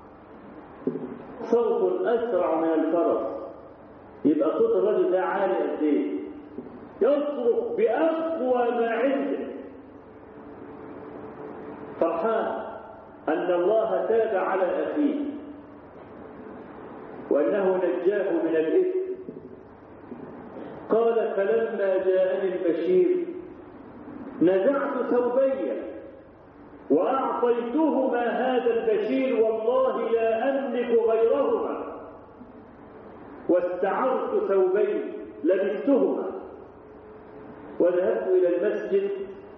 صوت أسرع من الفرس يبقى صوت الرجل ده عالي قد ايه يصرخ بأقوى ما عنده فرحان أن الله تاب على أخيه وأنه نجاه من الإثم قال فلما جاءني البشير نزعت ثوبي وأعطيتهما هذا البشير والله لا أملك غيرهما واستعرت ثوبي لبستهما وذهبت إلى المسجد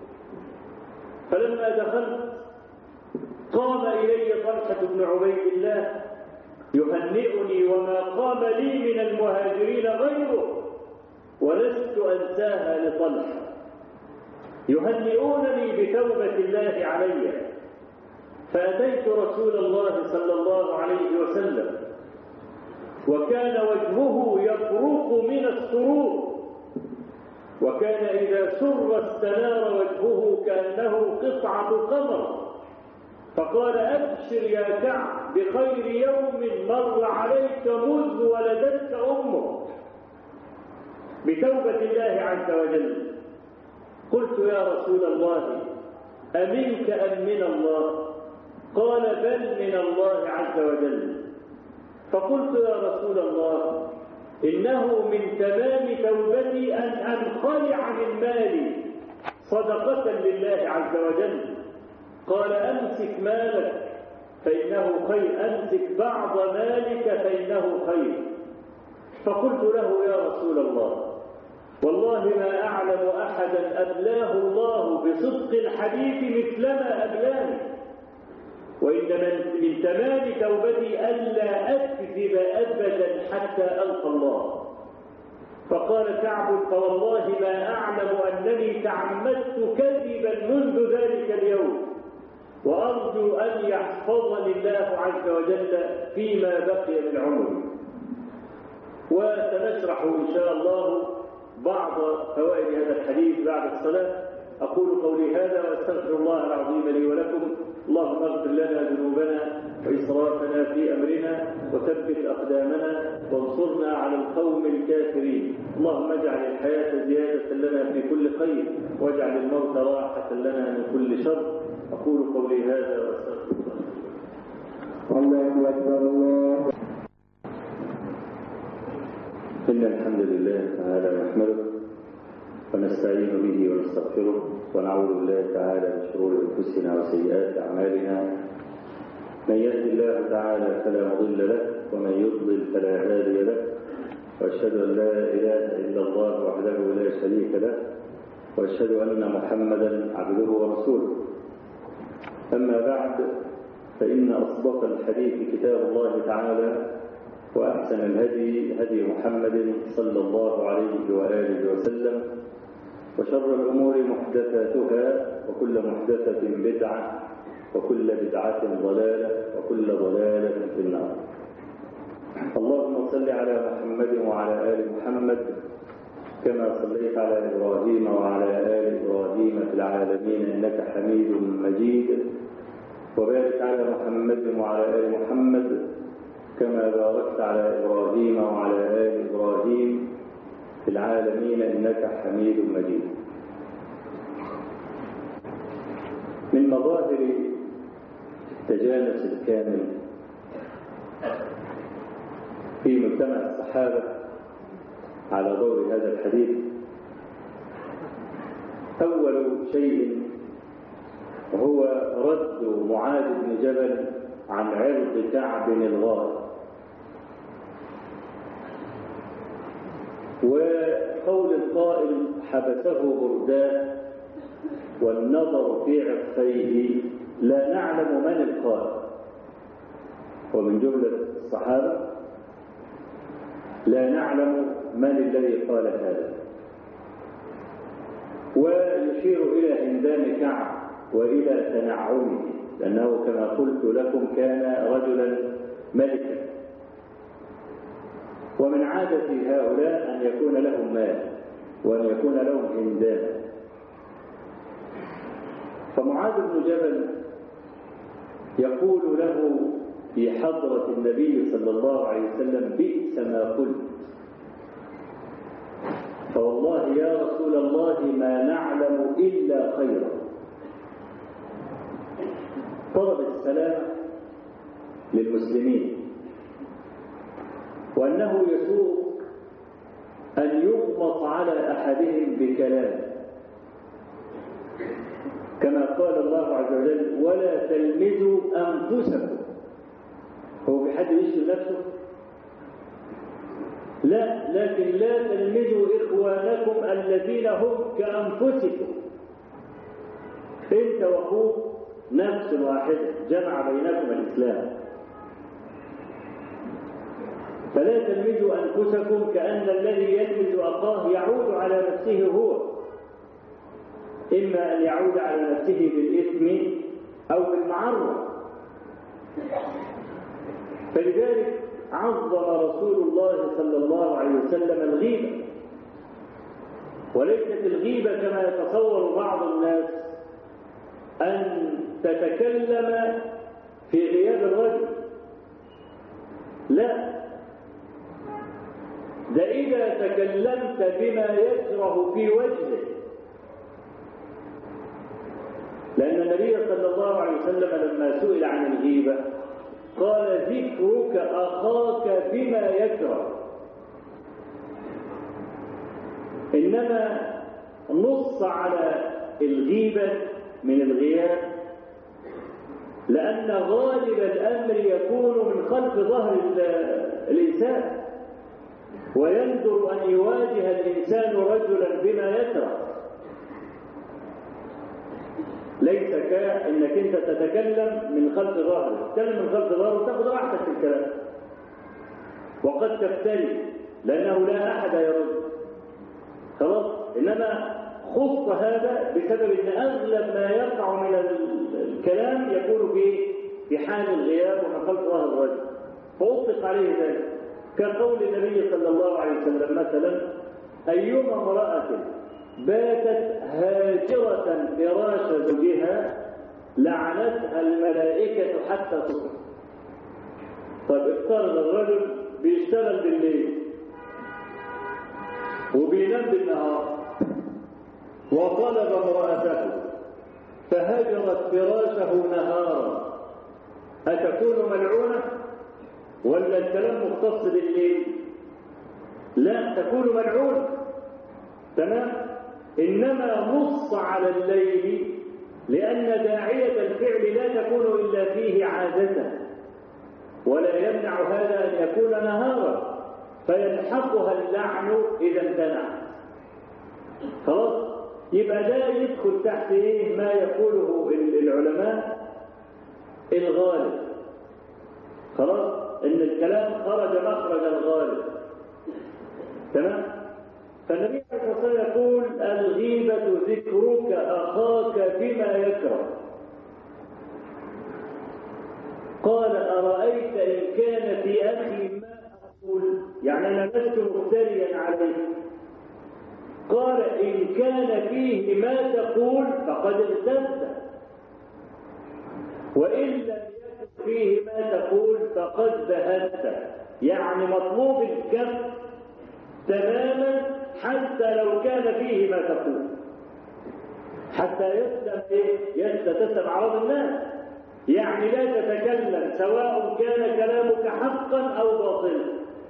فلما دخلت قام إلي طلحة بن عبيد الله يهنئني وما قام لي من المهاجرين غيره ولست أنساها لطلحة يهنئونني بتوبة الله علي فأتيت رسول الله صلى الله عليه وسلم وكان وجهه يبرق من السرور وكان إذا سر استنار وجهه كأنه قطعة قمر فقال أبشر يا كعب بخير يوم مر عليك مذ ولدتك أمك بتوبة الله عز وجل قلت يا رسول الله أمنك أم من الله قال بل من الله عز وجل فقلت يا رسول الله إنه من تمام توبتي أن أنخلع من مالي صدقة لله عز وجل قال أمسك مالك فإنه خير أمسك بعض مالك فإنه خير فقلت له يا رسول الله والله ما أعلم أحدا أبلاه الله بصدق الحديث مثلما أبلاني وإن من تمام توبتي ألا أكذب أبدا حتى ألقى الله فقال كعب فوالله ما أعلم أنني تعمدت كذبا منذ ذلك اليوم وأرجو أن يحفظني الله عز وجل فيما بقي من عمري وسنشرح إن شاء الله بعض فوائد هذا الحديث بعد الصلاة أقول قولي هذا وأستغفر الله العظيم لي ولكم اللهم اغفر لنا ذنوبنا وإسرافنا في أمرنا وثبت أقدامنا وانصرنا على القوم الكافرين اللهم اجعل الحياة زيادة لنا في كل خير واجعل الموت راحة لنا من كل شر أقول قولي هذا وأستغفر الله الله أكبر الله إن الحمد لله تعالى نحمده ونستعين به ونستغفره ونعوذ بالله تعالى من شرور أنفسنا وسيئات أعمالنا من يهد الله تعالى فلا مضل له ومن يضلل فلا هادي له وأشهد أن لا إله إلا الله وحده لا شريك له وأشهد أن محمدا عبده ورسوله أما بعد فإن أصدق الحديث كتاب الله تعالى وأحسن الهدي هدي محمد صلى الله عليه وآله وسلم وشر الأمور محدثاتها وكل محدثة بدعة وكل بدعة ضلالة وكل ضلالة في النار اللهم صل على محمد وعلى آل محمد كما صليت على إبراهيم وعلى آل إبراهيم في العالمين إنك حميد مجيد وبارك على محمد وعلى آل محمد كما باركت على إبراهيم وعلى آل إبراهيم في العالمين إنك حميد مجيد من مظاهر التجانس الكامل في مجتمع الصحابة على ضوء هذا الحديث أول شيء هو رد معاذ بن جبل عن عرض كعب الغار وقول القائل حبسه بردان والنظر في عطفيه لا نعلم من القائل ومن جملة الصحابة لا نعلم من الذي قال هذا ويشير إلى هندام كعب وإلى تنعمه لأنه كما قلت لكم كان رجلا ملكا ومن عادة هؤلاء أن يكون لهم مال وأن يكون لهم هندان فمعاذ بن جبل يقول له في حضرة النبي صلى الله عليه وسلم بئس ما قلت فوالله يا رسول الله ما نعلم إلا خيرا طلب السلام للمسلمين وأنه يسوق أن يغمط على أحدهم بكلام كما قال الله عز وجل ولا تلمزوا أنفسكم هو في حد يشتم نفسه لا لكن لا تلمزوا إخوانكم الذين هم كأنفسكم أنت وأخوك نفس واحدة جمع بينكم الإسلام فلا تلمزوا أنفسكم كأن الذي يلمز أخاه يعود على نفسه هو إما أن يعود على نفسه بالإثم أو بالمعرة فلذلك عظم رسول الله صلى الله عليه وسلم الغيبة وليست الغيبة كما يتصور بعض الناس أن تتكلم في غياب الرجل لا ده إذا تكلمت بما يكره في وجهه لأن النبي صلى الله عليه وسلم لما سئل عن الغيبة قال ذكرك أخاك بما يكره إنما نص على الغيبة من الغياب لأن غالب الأمر يكون من خلف ظهر الإنسان ويندر أن يواجه الإنسان رجلا بما يكره ليس كأنك أنت تتكلم من خلف ظهره تتكلم من خلف ظهره وتاخذ راحتك في الكلام وقد تفتري لأنه لا أحد يرد خلاص إنما خص هذا بسبب أن أغلب ما يقع من الكلام يكون في في حال الغياب ومن خلف ظهر الرجل فأطلق عليه ذلك كقول النبي صلى الله عليه وسلم مثلا أيما امرأة باتت هاجرة فراش زوجها لعنتها الملائكة حتى تصبح طيب افترض الرجل بيشتغل بالليل وبينام بالنهار وطلب امرأته فهجرت فراشه نهارا أتكون ملعونة ولا الكلام مختص بالليل لا تكون ملعونة تمام إنما نص على الليل لأن داعية الفعل لا تكون إلا فيه عادة ولا يمنع هذا أن يكون نهارا فيلحقها اللعن إذا امتنع خلاص يبقى ده يدخل تحت ايه ما يقوله العلماء الغالب خلاص ان الكلام خرج مخرج الغالب تمام فالنبي عليه الصلاه والسلام يقول الغيبه ذكرك اخاك بما يكره قال ارايت ان كان في اخي ما اقول يعني انا لست مفتريا عليه قال إن كان فيه ما تقول فقد ارتد وإن لم يكن فيه ما تقول فقد بهت يعني مطلوب الكف تماما حتى لو كان فيه ما تقول حتى يسلم ايه؟ يستتسم عرض الناس يعني لا تتكلم سواء كان كلامك حقا او باطلا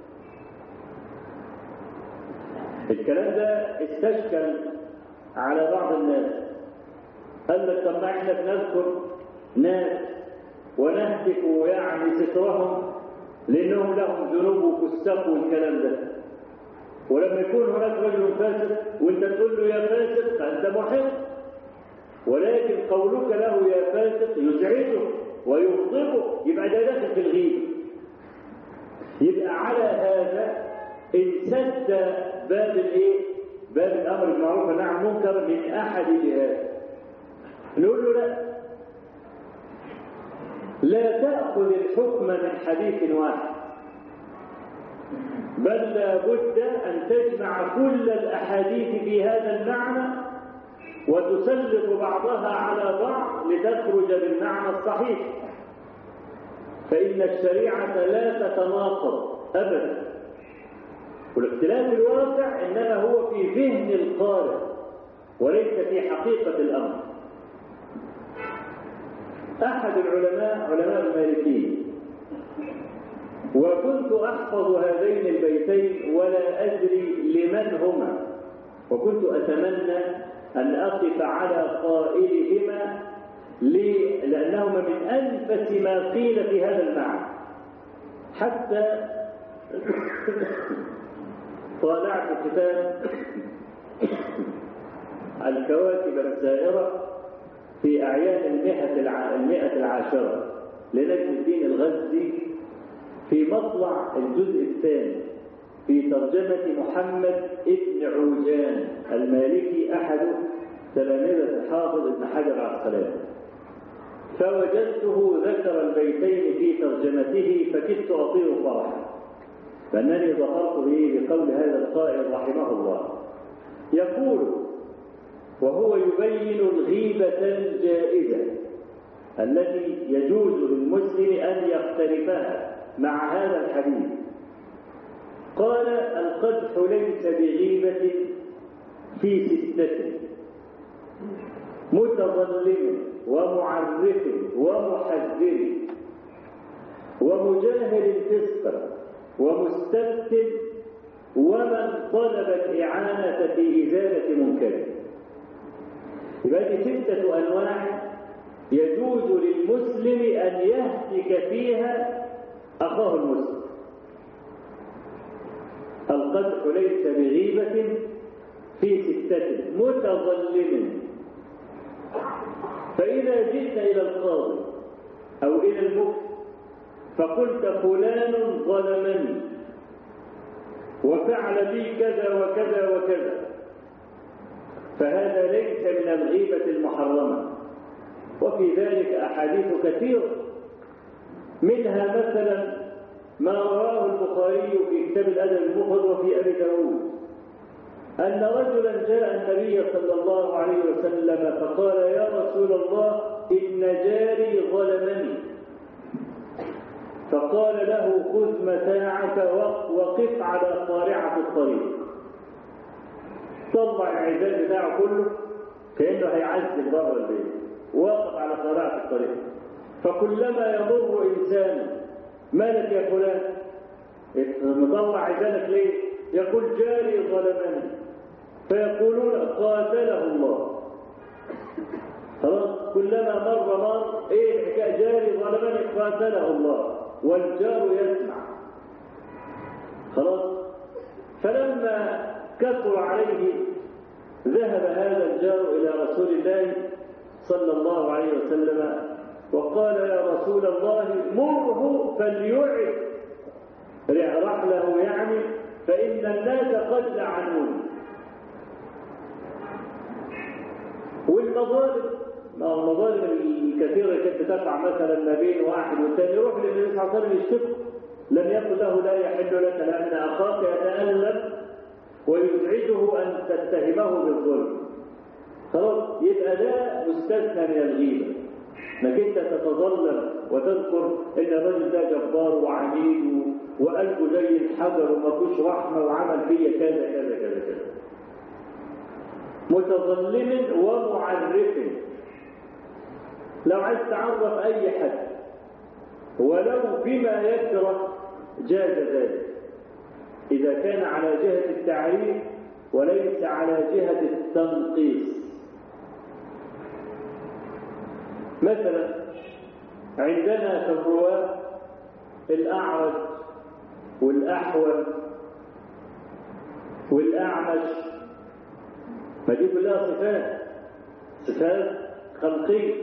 الكلام ده استشكل على بعض الناس قال لك طب ما احنا بنذكر ناس ونهتك يعني سترهم لانهم لهم ذنوب وفسق والكلام ده ولما يكون هناك رجل فاسق وانت تقول له يا فاسق فانت محق ولكن قولك له يا فاسق يزعجه ويغضبه يبقى ده داخل في الغيبه يبقى على هذا انسد باب الايه؟ باب الامر بالمعروف والنهي عن المنكر من احد جهات. نقول له لا لا تاخذ الحكم من حديث واحد. بل لا بد أن تجمع كل الأحاديث في هذا المعنى وتسلط بعضها على بعض لتخرج بالمعنى الصحيح فإن الشريعة لا تتناقض أبدا والاختلاف الواقع إنما هو في ذهن القارئ وليس في حقيقة الأمر أحد العلماء علماء المالكيين وكنت أحفظ هذين البيتين ولا أدري لمن هما وكنت أتمنى أن أقف على قائلهما لأنهما من أنفس ما قيل في هذا المعنى حتى طالعت كتاب الكواكب السائرة في أعيان المئة المئة العاشرة لنجم الدين الغزي في مطلع الجزء الثاني في ترجمة محمد ابن عوجان المالكي أحد تلامذة الحافظ ابن حجر العسقلاني فوجدته ذكر البيتين في ترجمته فكدت أطير فرحا فأنني ظفرت به بقول هذا القائل رحمه الله يقول وهو يبين الغيبة الجائزة التي يجوز للمسلم أن يقترفها مع هذا الحديث قال القدح ليس بغيبة في ستة متظلم ومعرف ومحذر ومجاهر فسقا ومستبت ومن طلب الإعانة في إزالة منكر يبقى دي ستة أنواع يجوز للمسلم أن يهتك فيها أخاه المسلم القدح ليس بغيبة في ستة متظلم فإذا جئت إلى القاضي أو إلى المفتي فقلت فلان ظلمني وفعل بي كذا وكذا وكذا فهذا ليس من الغيبة المحرمة وفي ذلك أحاديث كثيرة منها مثلا ما رواه البخاري في كتاب الأدب المفرد وفي أبي داود أن رجلا جاء النبي صلى الله عليه وسلم فقال يا رسول الله إن جاري ظلمني فقال له خذ متاعك وقف على قارعة الطريق طلع العزال بتاعه كله كأنه هيعذب بره البيت وقف على قارعة الطريق فكلما يمر إنسان مالك يا فلان مطلع عزالك ليه؟ يقول جاري ظلمني فيقولون قاتله الله خلاص كلما مر مر ايه الحكايه جاري ظلمني قاتله الله والجار يسمع خلاص فلما كثر عليه ذهب هذا الجار الى رسول الله صلى الله عليه وسلم وقال يا رسول الله مره فليعد رحله يعني فإن الناس قد لعنوني والمظالم ما المظالم الكثيرة اللي كانت بتقع مثلا ما بين واحد والثاني يروح للنبي صلى الله عليه وسلم يشتكي لم يقل له لا يحل لك لأن أخاك يتألم ويزعجه أن تتهمه بالظلم خلاص يبقى ده مستثنى من الغيبة انك انت تتظلم وتذكر ان الرجل ده جبار وعنيد وقلبه زي الحجر وما فيهوش رحمه وعمل فيا كذا كذا كذا كذا متظلم ومعرف لو عايز تعرف اي حد ولو بما يكره جاز ذلك اذا كان على جهه التعريف وليس على جهه التنقيص مثلا عندنا في الرواة الأعرج والأحول والأعمش ما دي كلها صفات صفات خلقية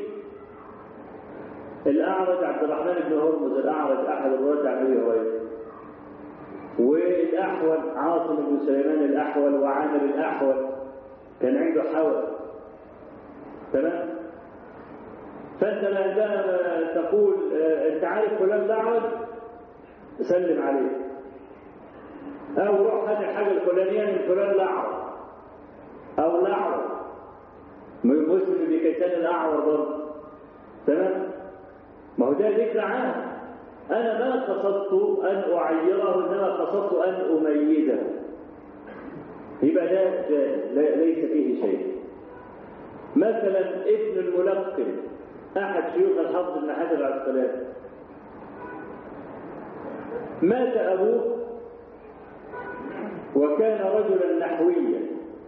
الأعرج عبد الرحمن بن هرمز الأعرج أحد الرواة عن أبي هريرة والأحول عاصم بن سليمان الأحول وعامر الأحول كان عنده حول تمام فانت عندما تقول انت عارف فلان الاعرج سلم عليه أو روح هات الحاجة الفلانية من فلان الأعور أو الأعور مسلم بكيسان الأعور برضه تمام ما هو ده ذكر عام أنا ما قصدت أن أعيره إنما قصدت أن أميزه يبقى ده, ده ليس فيه شيء مثلا ابن الملقن أحد شيوخ الحافظ بن حجر العسقلاني مات أبوه وكان رجلا نحويا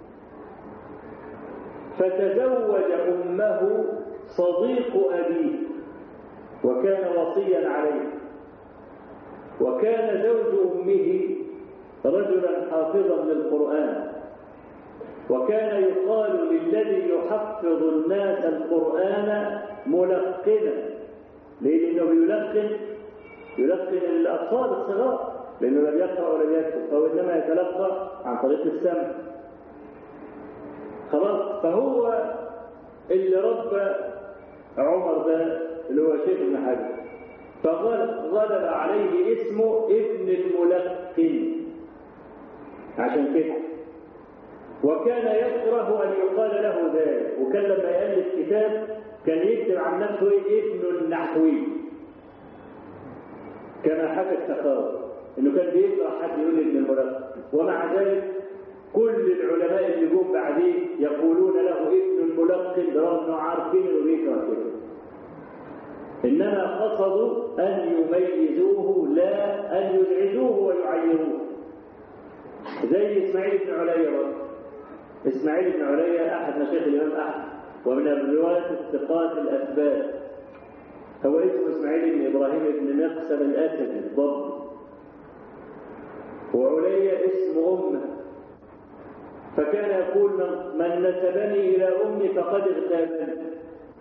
فتزوج أمه صديق أبيه وكان وصيا عليه وكان زوج أمه رجلا حافظا للقرآن وكان يقال للذي يحفظ الناس القرآن ملقنا ليه؟ لأنه يلقن يلقن الأطفال الصغار لأنه لم يقرأ ولم يكتب أو إنما يتلقى عن طريق السمع خلاص فهو اللي ربى عمر ده اللي هو شيخ ابن حجر فغلب عليه اسمه ابن الملقن عشان كده وكان يكره أن يقال له ذلك وكان لما يألف كتاب كان يكتب عن نفسه ابن النحوي كما حكى السخاوي انه كان بيكره حد يقول ابن الملقن ومع ذلك كل العلماء اللي جم بعديه يقولون له ابن الملقن برغم انه عارفين انه بيكره كده انما قصدوا ان يميزوه لا ان يزعجوه ويعيروه زي اسماعيل بن عليا برضه اسماعيل بن عليا احد مشايخ الامام احمد ومن الرواة الثقات الاثبات هو اسمه اسماعيل بن ابراهيم بن مقسم الاسدي الضبي وعليا اسم امه فكان يقول من, من نسبني الى امي فقد اغتابني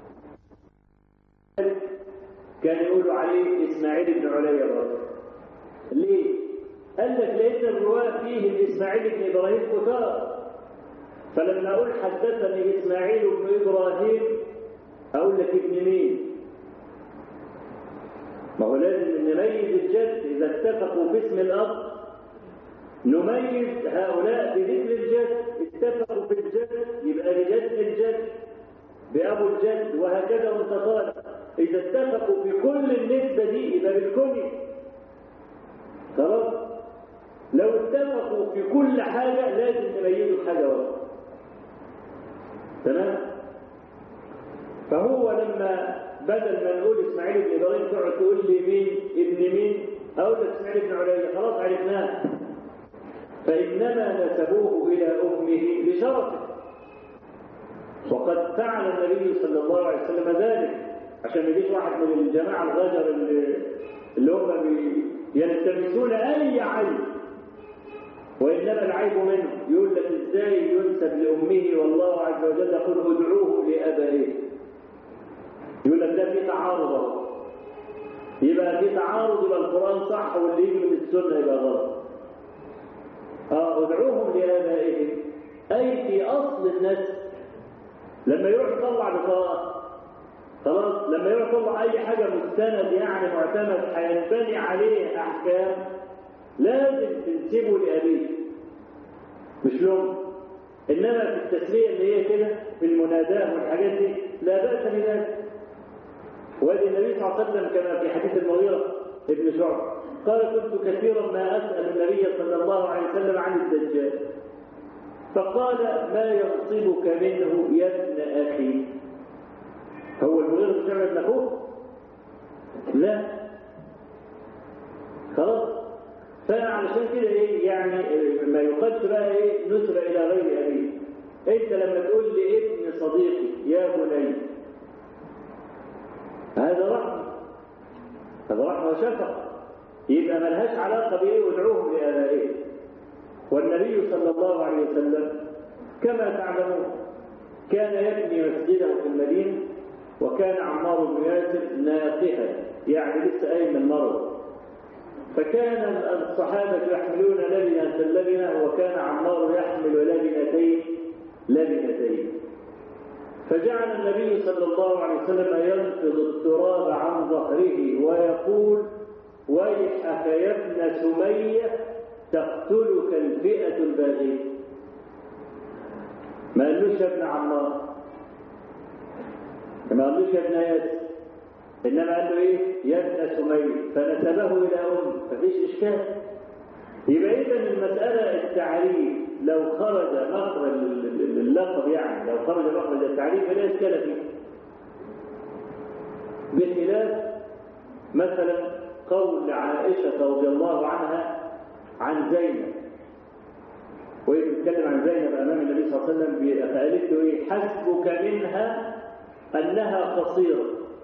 كان يقول عليه اسماعيل بن عليا برضه ليه؟ قال لك لان الرواه فيه الاسماعيل بن ابراهيم كتار فلما اقول حدثني اسماعيل بن ابراهيم اقول لك ابن مين؟ ما هو لازم نميز الجد اذا اتفقوا باسم الاب نميز هؤلاء بذكر الجد اتفقوا في الجد يبقى لجد الجد بأبو الجد وهكذا وانت طالع إذا اتفقوا في كل النسبة دي يبقى بالكل خلاص لو اتفقوا في كل حاجة لازم نميزوا حاجة واحدة تمام فهو لما بدل ما نقول اسماعيل بن ابراهيم تقعد تقول لي مين ابن مين اقول لك اسماعيل بن عليا خلاص عرفناه فانما نسبوه الى امه لشرفه وقد فعل النبي صلى الله عليه وسلم ذلك عشان ما يجيش واحد من الجماعه الغجر اللي, اللي هم يلتمسون اي عيب وانما العيب منه يقول لك ازاي ينسب لامه والله عز وجل يقول ادعوه لابائه يقول لك ده في تعارض يبقى في تعارض يبقى القران صح واللي يجي من السنه يبقى غلط اه ادعوهم لابائهم اي في اصل النسب لما يروح يطلع بطاقه خلاص لما يروح يطلع اي حاجه مستند يعني معتمد هينبني عليه احكام لازم تنسبه لابيه مش لهم انما في التسميه اللي هي كده في المناداه والحاجات دي لا باس بذلك وادي النبي صلى الله عليه وسلم كما في حديث المغيره ابن شعب قال كنت كثيرا ما اسال النبي صلى الله عليه وسلم عن الدجال فقال ما ينصبك منه يا ابن اخي هو المغيرة بن شعبة ابن اخوه لا خلاص فعلشان كده ايه يعني ما يقالش بقى ايه نسب الى غير ابيه انت لما تقول لابن صديقي يا بني هذا رحمه هذا رحمه وشفقه يبقى ملهاش علاقه بايه وادعوهم لابائهم والنبي صلى الله عليه وسلم كما تعلمون كان يبني مسجده في المدينه وكان عمار بن ياسر ناقها يعني لسه قايم من مرض فكان الصحابة يحملون لبنة لبنة وكان عمار يحمل لبنتين لبنتين فجعل النبي صلى الله عليه وسلم ينفض التراب عن ظهره ويقول ويحك يا ابن سمية تقتلك الفئة الباغية ما قالوش يا ابن عمار ما قالوش يا ابن ياسر انما قال له ايه يا ابن سميه فنسبه الى ام مفيش اشكال يبقى اذا المساله التعريف لو خرج مخرج اللقب يعني لو خرج مخرج التعريف فلا اشكال فيه بخلاف مثلا قول عائشه رضي الله عنها عن زينب وهي بتتكلم عن زينب امام النبي صلى الله عليه وسلم فقالت له ايه حسبك منها انها قصيره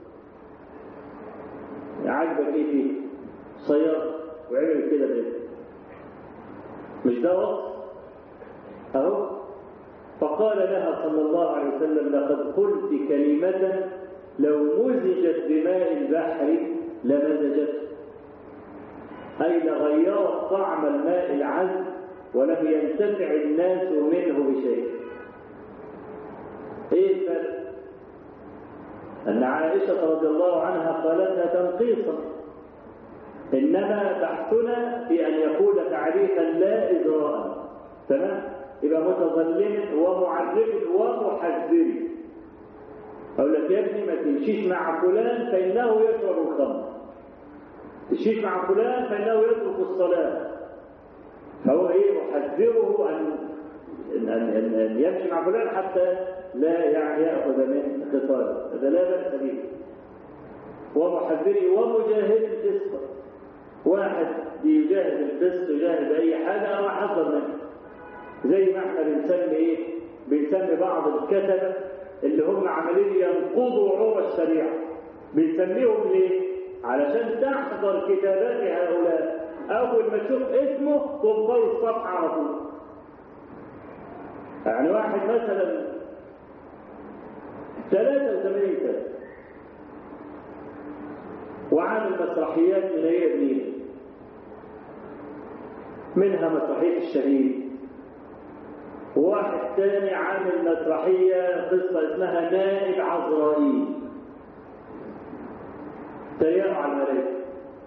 عاجبك ايه فيه صياد وعمل كده ليه مش ده وصف اهو فقال لها صلى الله عليه وسلم لقد قلت كلمة لو مزجت بماء البحر لمزجته أي لغيرت طعم الماء العذب ولم ينتفع الناس منه بشيء ايه الفرق أن عائشة رضي الله عنها قالتها تنقيصا إنما بحثنا في أن يكون تعريفا لا إجراء تمام يبقى متظلم ومعرف ومحذر أقول لك يا ابني ما تمشيش مع فلان فإنه يشرب الخمر تمشيش مع فلان فإنه يترك الصلاة فهو إيه يحذره أن أن أن, أن يمشي مع فلان حتى لا يعني يأخذ من خصاله هذا لا بأس به ومحذره ومجاهد الفسق واحد يجاهد الفسق يجاهد أي حاجة أو حذر منه زي ما احنا بنسمي ايه بنسمي بعض الكتبة اللي هم عمالين ينقضوا عروة الشريعة بنسميهم ليه علشان تحضر كتابات هؤلاء أول ما تشوف اسمه تنقل الصفحة على طول يعني واحد مثلا 83 سنة وعامل مسرحيات من هي ابنين منها مسرحية الشهيد وواحد تاني عامل مسرحية قصة اسمها نائب عزرائيل تريقوا على الملائكة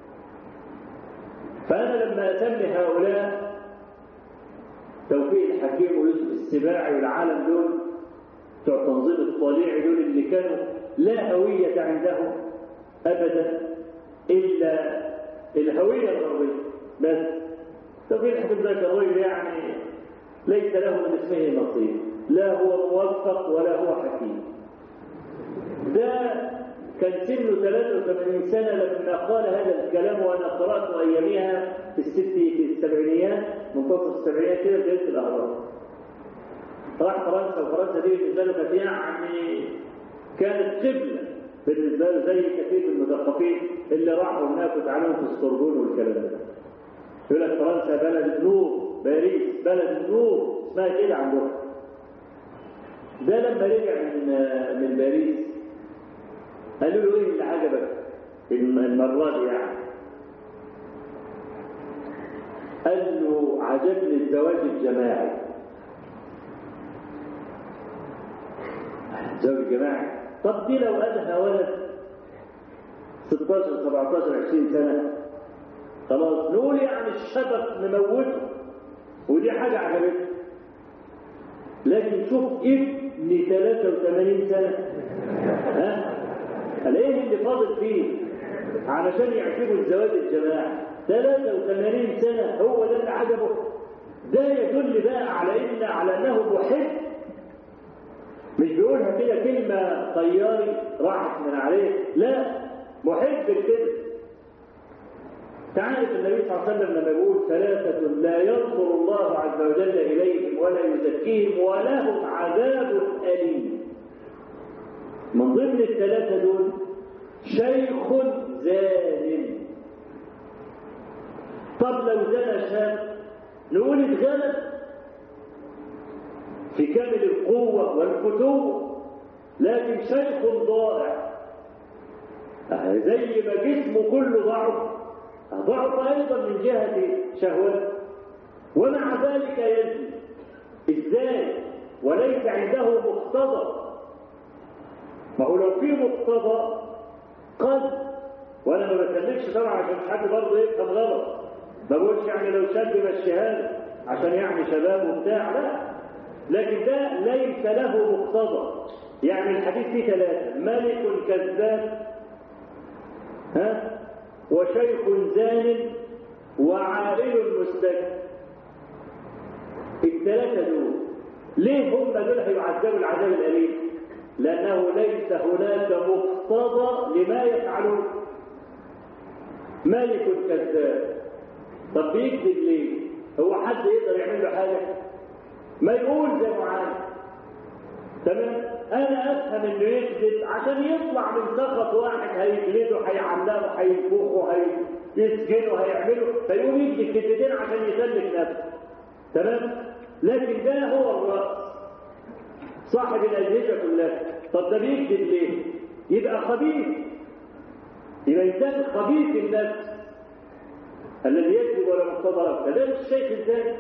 فأنا لما أسمي هؤلاء توفيق الحكيم ويوسف السباعي والعالم دول بتوع تنظيم الطليعي دول اللي كانوا لا هوية عندهم أبدا إلا الهوية الغربية بس توفيق الحكيم ده كان يعني ليس له من اسمه نصيب لا هو موفق ولا هو حكيم ده كان سنه 83 سنة لما قال هذا الكلام وأنا قرأت أيامها في الست في السبعينيات منتصف السبعينيات كده في الأهرام راح فرنسا وفرنسا دي بالنسبة له كانت يعني كانت قبلة بالنسبة له زي كثير من المثقفين اللي راحوا هناك وتعلموا في السوربون والكلام ده يقول لك فرنسا بلد النور باريس بلد النور اسمها كده عندهم ده لما رجع من من باريس قالوا له ايه اللي عجبك المره دي يعني قال له عجبني الزواج الجماعي الزواج الجماعي طب دي لو قالها ولد 16 17 20 سنه خلاص نقول يعني الشبك نموته ودي حاجة عجبتني لكن شوف ابن 83 سنة ها قال ايه اللي فاضل فيه علشان يعجبوا الزواج الجماعي 83 سنة هو ده اللي عجبه ده يدل بقى على ان على انه محب مش بيقولها كده كلمة طياري راحت من عليه لا محب كده تعرف النبي صلى الله عليه وسلم لما يقول ثلاثة لا ينظر الله عز وجل إليهم ولا يزكيهم ولهم عذاب أليم من ضمن الثلاثة دول شيخ زان طب لو زنى شاب نقول اتغلب في كامل القوة والفتوة لكن شيخ ضائع زي ما جسمه كله ضعف ضعف أيضا من جهة شهوته ومع ذلك يزني ازاي وليس عنده مقتضى ما هو لو في مقتضى قد وانا ما بسلمش طبعا عشان حد برضه يفهم غلط ما بقولش يعني لو شاب الشهاده عشان يعني شباب وبتاع لا لكن ده ليس له مقتضى يعني الحديث فيه ثلاثه ملك كذاب ها وشيخ زان وعائل مستكبر الثلاثه دول ليه هم دول هيعذبوا العذاب الاليم لانه ليس هناك مقتضى لما يفعلون ملك كذاب طب بيكذب ليه هو حد يقدر يعمل له حاجه ما يقول زي ما عايز تمام انا افهم انه يكذب عشان يطلع من سخط واحد هيجلده هيعلقه هينفخه هيسجنه هيعمله فيقوم يكذب كذبتين عشان يسلك نفسه تمام لكن ده هو الراس صاحب الاجهزه كلها طب ده بيكذب ليه يبقى خبيث يبقى انسان خبيث النفس الذي يكذب ولا مقتضى له كذلك الشيخ الثاني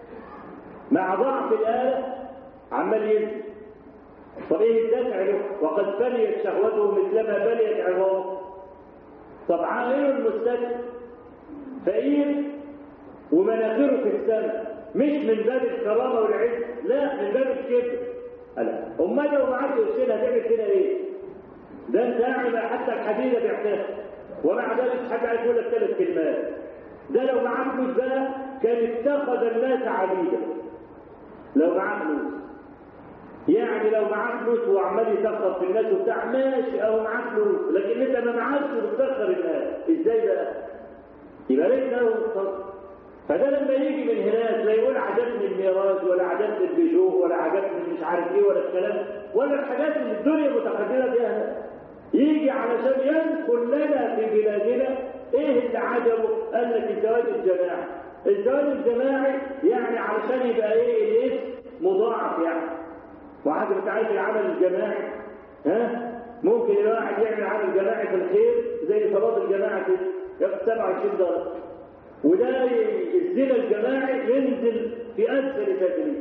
مع ضعف الآلة عمال يكذب طب ايه الدافع له وقد بليت شهوته مثلما بليت عظامه طب عائل مستكبر فقير ومناخيره في السماء مش من باب الكرامه والعز لا من باب الكبر ألا امال لو معاك قرشين هتعمل كده ايه؟ ده انت قاعد حتى الحديده بعتها ومع ذلك حد عايز يقول لك ثلاث كلمات ده لو معاه فلوس بقى كان اتخذ الناس عبيدا لو معاه فلوس يعني لو معاه فلوس وعمال يسخر في الناس وبتاع ماشي او معاه فلوس لكن انت ما معكش وبتسخر الناس ازاي بقى؟ يبقى ليس له مقتصد فده لما يجي من هناك لا يقول عجبني الميراث ولا عجبني البيجو ولا عجبني مش عارف ايه ولا الكلام ولا الحاجات اللي الدنيا متقدمه فيها يجي علشان ينقل لنا في بلادنا ايه اللي عجبه؟ قال لك الزواج الجماعي الزواج الجماعي يعني علشان يبقى ايه الاسم مضاعف يعني واحد مش عايز العمل الجماعي ها ممكن الواحد يعمل عمل جماعي في الخير زي صلاه الجماعه كده ياخد 27 درجه وده الزنا الجماعي ينزل في اسفل سبيل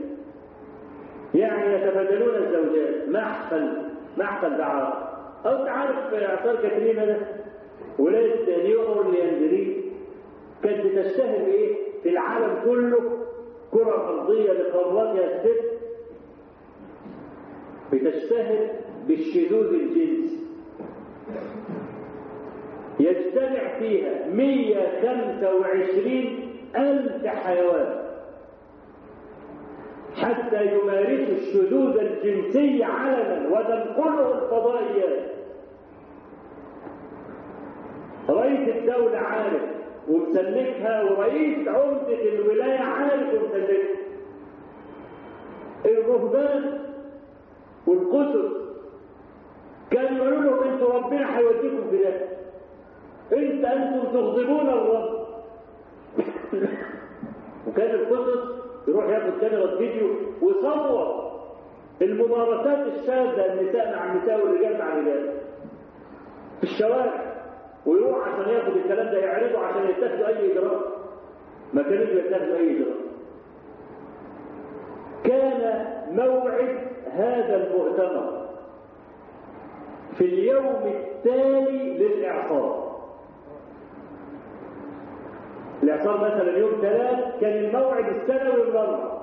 يعني يتبادلون الزوجات محفل محفل دعاره او انت عارف اعصار كاترينا ده ولايه نيو اورليانز كانت بتشتهر بايه؟ في العالم كله كرة أرضية لقاراتها الست بتشتهر بالشذوذ الجنسي يجتمع فيها 125 ألف حيوان حتى يمارسوا الشذوذ الجنسي علنا وتنقله الفضائيات رئيس الدولة عارف ومسلكها ورئيس عمدة الولاية عارف ومسلكها الرهبان والقسس كانوا يقولوا لهم انتوا ربنا هيوديكم في ده انت انتم تغضبون الرب وكان القسس يروح ياخد كاميرا فيديو ويصور الممارسات الشاذة النساء مع النساء والرجال مع الرجال في الشوارع ويروح عشان ياخد الكلام ده يعرضه عشان يتخذوا اي اجراء ما كانوش يتخذوا اي اجراء كان موعد هذا المؤتمر في اليوم التالي للاعصار الاعصار مثلا يوم ثلاث كان الموعد السنوي الاربع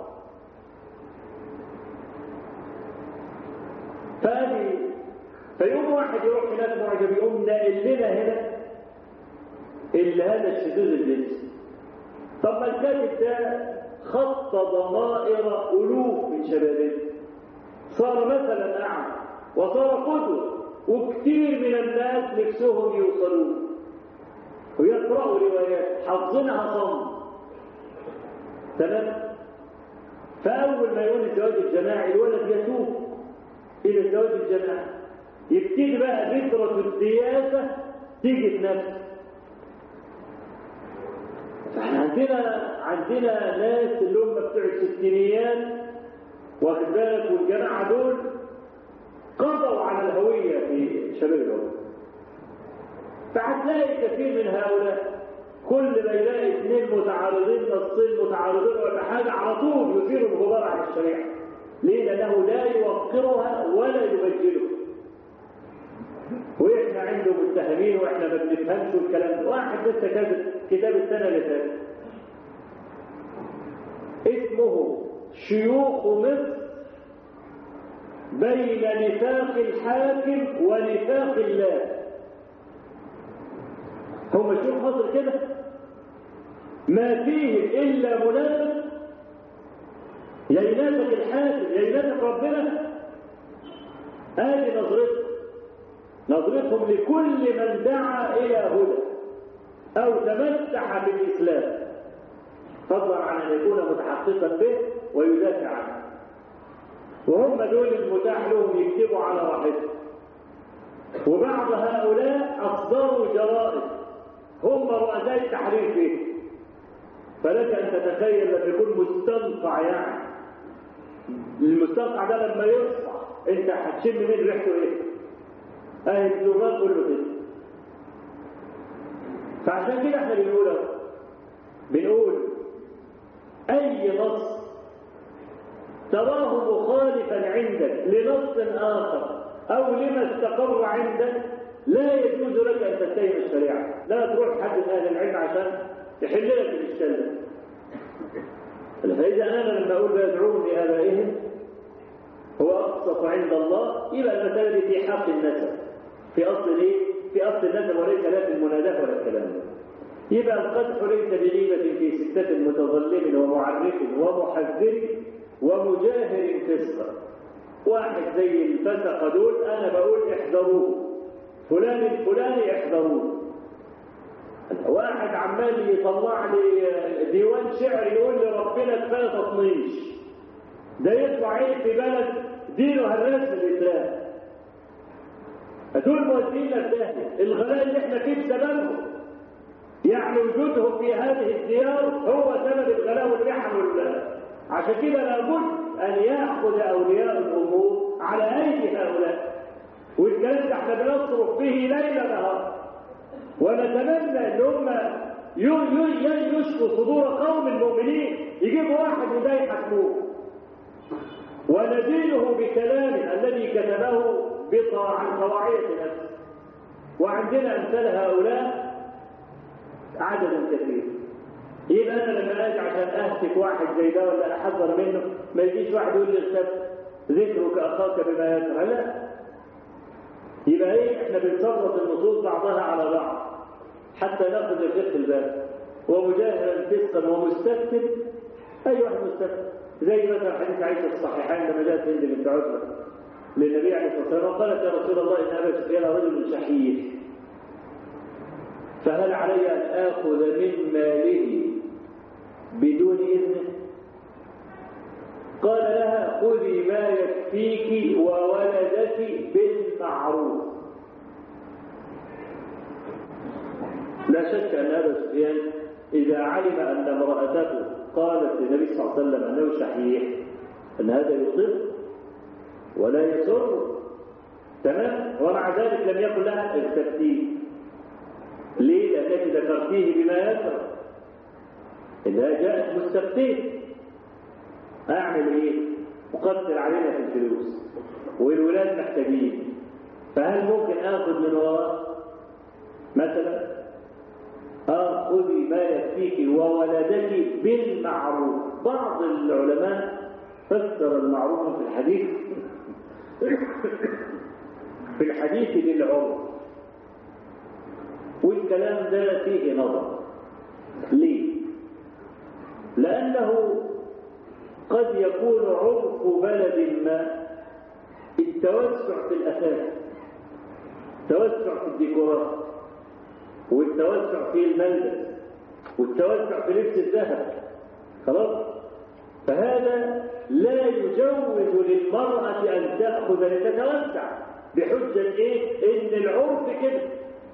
فادي فيوم واحد يروح هناك معجب يقوم ناقل لنا هنا اللي هذا الشذوذ الجنسي طب ما الكاتب ده خط ضمائر الوف من شبابه صار مثلا اعمى وصار قدوه وكثير من الناس نفسهم يوصلون ويقرأوا روايات حافظينها صم تمام فأول ما يقول الزواج الجماعي الولد يتوب إلى الزواج الجماعي يبتدي بقى فكرة السياسة تيجي في نفسه فاحنا عندنا عندنا ناس اللي هم بتوع الستينيات واخد بالك والجماعة دول قضوا على الهوية في شباب الأمة فهتلاقي كثير من هؤلاء كل ما يلاقي اثنين متعارضين نصين متعارضين ولا حاجه على طول يثير الغبار عن الشريعه. ليه؟ لانه لا يوقرها ولا يبجلها. واحنا عنده متهمين واحنا ما بنفهمش والكلام ده، واحد لسه كاتب كتاب السنه اللي فاتت. اسمه شيوخ مصر بين نفاق الحاكم ونفاق الله هم شيوخ مصر كده ما فيه إلا منافق يا ينافق الحاكم يا ينافق ربنا آدي نظرتهم نظرتهم لكل من دعا إلى هدى أو تمسح بالإسلام فضلا عن أن يكون متحققا به ويدافع عنه وهم دول المتاح لهم يكتبوا على راحتهم وبعض هؤلاء أصدروا جرائد هم رؤساء التحرير فيه فلك أن تتخيل لما يكون مستنقع يعني المستنقع ده لما يصفى انت هتشم من ريحته ايه؟ اهي الزغال كله كده فعشان كده احنا بنقول بنقول اي نص تراه مخالفا عندك لنص اخر او لما استقر عندك لا يجوز لك ان تتهم الشريعه لا تروح تحدث اهل العلم عشان يحل لك الاشكال فاذا انا لما اقول بيدعون لابائهم هو اقسط عند الله يبقى المساله دي في حق النسب في اصل ايه؟ في اصل النسب وليس لا في المناداه ولا الكلام ده يبقى القدح ليس بغيبة في ستة متظلم ومعرف ومحذر ومجاهر فسقا واحد زي الفسق دول انا بقول احذروه فلان الفلاني احذروه واحد عمال يطلع لي ديوان شعر يقول لي ربنا كفايه تطنيش ده يطلع ايه في بلد دينه هالناس الاسلام دول مودينا الداهيه الغلاء اللي احنا فيه بسببهم يعني وجودهم في هذه الديار هو سبب الغلاء والمحن وال عشان كده لابد ان ياخذ اولياء الامور على ايدي هؤلاء والكلام ده احنا بنصرف به ليل نهار ونتمنى ان هم يشفوا صدور قوم المؤمنين يجيبوا واحد وده يحكموه وندينه بكلام الذي كتبه عن طواعية نفسه وعندنا امثال هؤلاء عددا كثير يبقى انا لما اجي عشان اهتك واحد زي ده ولا احذر منه ما يجيش واحد يقول لي اختب ذكرك اخاك بما يكره لا يبقى ايه احنا بنصرف النصوص بعضها على بعض حتى ناخذ الفقه الباب ومجاهرا فسقا ومستفتن اي واحد مستفتن زي مثلا حديث عائشه الصحيحين لما جاءت هند بنت عتبه للنبي عليه الصلاه والسلام قالت يا رسول الله ان ابا سفيان رجل شحيح فهل علي ان اخذ من ماله بدون اذنه قال لها خذي ما يكفيك وولدك بالمعروف لا شك ان ابا سفيان اذا علم ان امراته قالت للنبي صلى الله عليه وسلم انه شحيح ان هذا يضر ولا يسر تمام ومع ذلك لم يقل لها استفتيه ليه لانك ذكرتيه بما يكره اذا جاءت مستفتيه اعمل ايه اقدر علينا في الفلوس والولاد محتاجين فهل ممكن اخذ من وراه مثلا اه خذي ما يكفيك وولدك بالمعروف بعض العلماء فسر المعروف في الحديث في الحديث للعرف والكلام ده فيه نظر ليه لانه قد يكون عرف بلد ما التوسع في الاثاث التوسع في الديكورات والتوسع في الملبس والتوسع في لبس الذهب خلاص فهذا لا يجوز للمرأة أن تأخذ لتتوسع بحجة إيه؟ إن العرف كده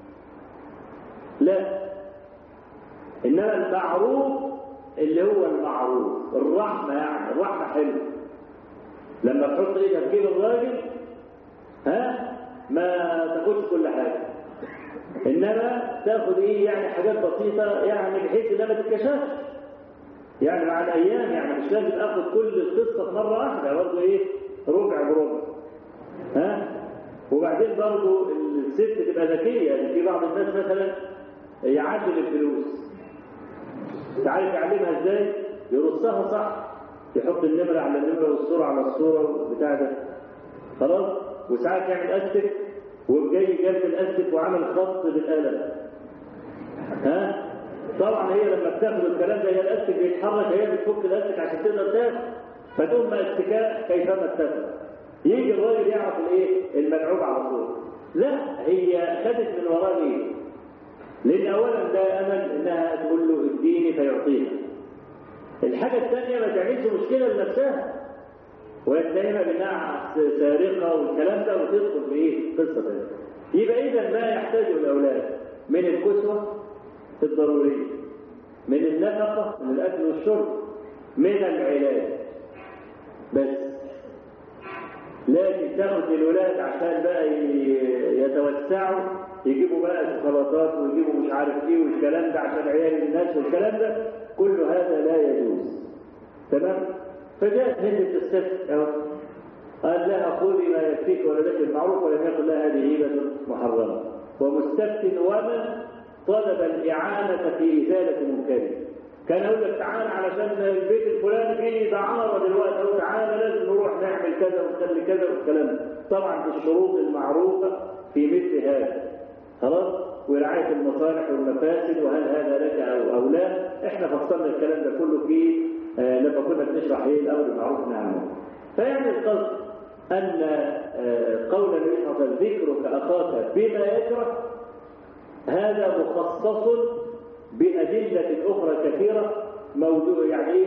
لا إنما المعروف اللي هو المعروف الرحمة يعني الرحمة حلوة لما تحط ايدك في جيب الراجل ها ما تاخدش كل حاجة انما تاخد ايه يعني حاجات بسيطة يعني بحيث انها ما تتكشفش يعني مع الايام يعني مش لازم اخد كل القصة مرة واحدة برضه ايه ربع بربع ها وبعدين برضه الست تبقى ذكية يعني في بعض الناس مثلا يعدل الفلوس تعرف يعلمها ازاي يرصها صح يحط النمرة على النمرة والصورة على الصورة بتاع ده خلاص وساعات يعمل أستك وجاي جنب الأستك وعمل خط بالقلم ها طبعا هي لما بتاخد الكلام ده هي الأستك بيتحرك هي بتفك الأستك عشان تقدر تاخد فتقوم استكاء كيفما اتفق يجي الراجل يعرف الايه الملعوب على طول لا هي خدت من وراه ايه لان اولا ده امل انها تقول له اديني فيعطيها الحاجه الثانيه ما تعملش مشكله لنفسها ويتهمها بانها سارقه والكلام ده وتدخل في ايه قصه ثانيه يبقى اذا ما يحتاجه الاولاد من الكسوه الضروريه من النفقه من الاكل والشرب من العلاج بس لكن تاخد الولاد عشان بقى يتوسعوا يجيبوا بقى شوكولاتات ويجيبوا مش عارف ايه والكلام ده عشان عيال الناس والكلام ده كل هذا لا يجوز تمام فجاءت هند الست اهو قال لها خذي ما يكفيك ولدك المعروف ولم يقل لها هذه هيبه محرمه ومستفت ومن طلب الاعانه في ازاله منكره كان يقول لك تعالى علشان البيت الفلاني فيه دعاره دلوقتي او تعالى لازم نروح نعمل كذا ونخلي كذا والكلام ده طبعا بالشروط المعروفه في مثل هذا خلاص ورعايه المصالح والمفاسد وهل هذا لك او او لا احنا فصلنا الكلام ده كله في آه لما كنا بنشرح ايه الامر بالمعروف والنهي عن المنكر فيعني القصد ان آه قول النبي صلى الله عليه وسلم ذكرك اخاك بما يكره هذا مخصص بأدلة أخرى كثيرة موضوع يعني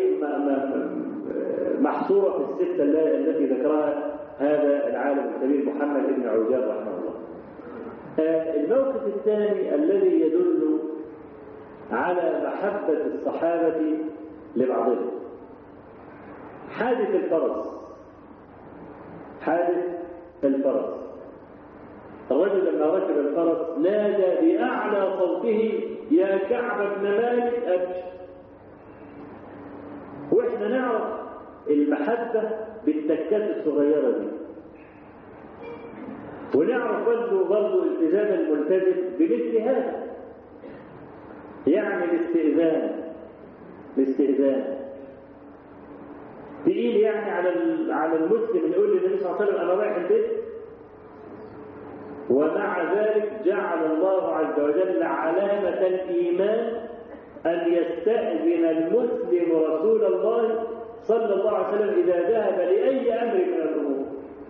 محصورة في الستة التي ذكرها هذا العالم الكبير محمد بن عجاب رحمه الله. الموقف الثاني الذي يدل على محبة الصحابة لبعضهم حادث الفرس حادث الفرس الرجل لما ركب الفرس نادى بأعلى صوته يا كعب بن مالك أبشر وإحنا نعرف المحبة بالتكات الصغيرة دي ونعرف برضه برضه التزام الملتزم بمثل هذا يعني الاستئذان الاستئذان تقيل يعني على على المسلم يقول للنبي صلى الله عليه وسلم انا رايح البيت ومع ذلك جعل الله عز وجل علامة الإيمان أن يستأذن المسلم رسول الله صلى الله عليه وسلم إذا ذهب لأي أمر من الأمور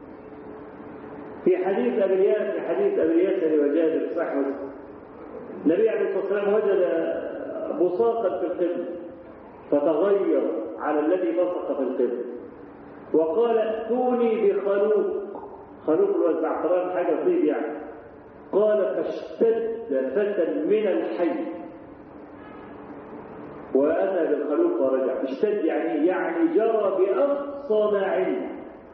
في حديث أبي الياس في حديث أبي الياسر وجابر في صحيح مسلم النبي عليه الصلاة والسلام وجد بصاقا في القبل فتغير على الذي بصق في القبل وقال ائتوني بخلوق خلوق والزعفران حاجة طيب يعني قال فاشتد فتى من الحي وأتى بالخلوق ورجع اشتد يعني يعني جرى بأقصى ما عنده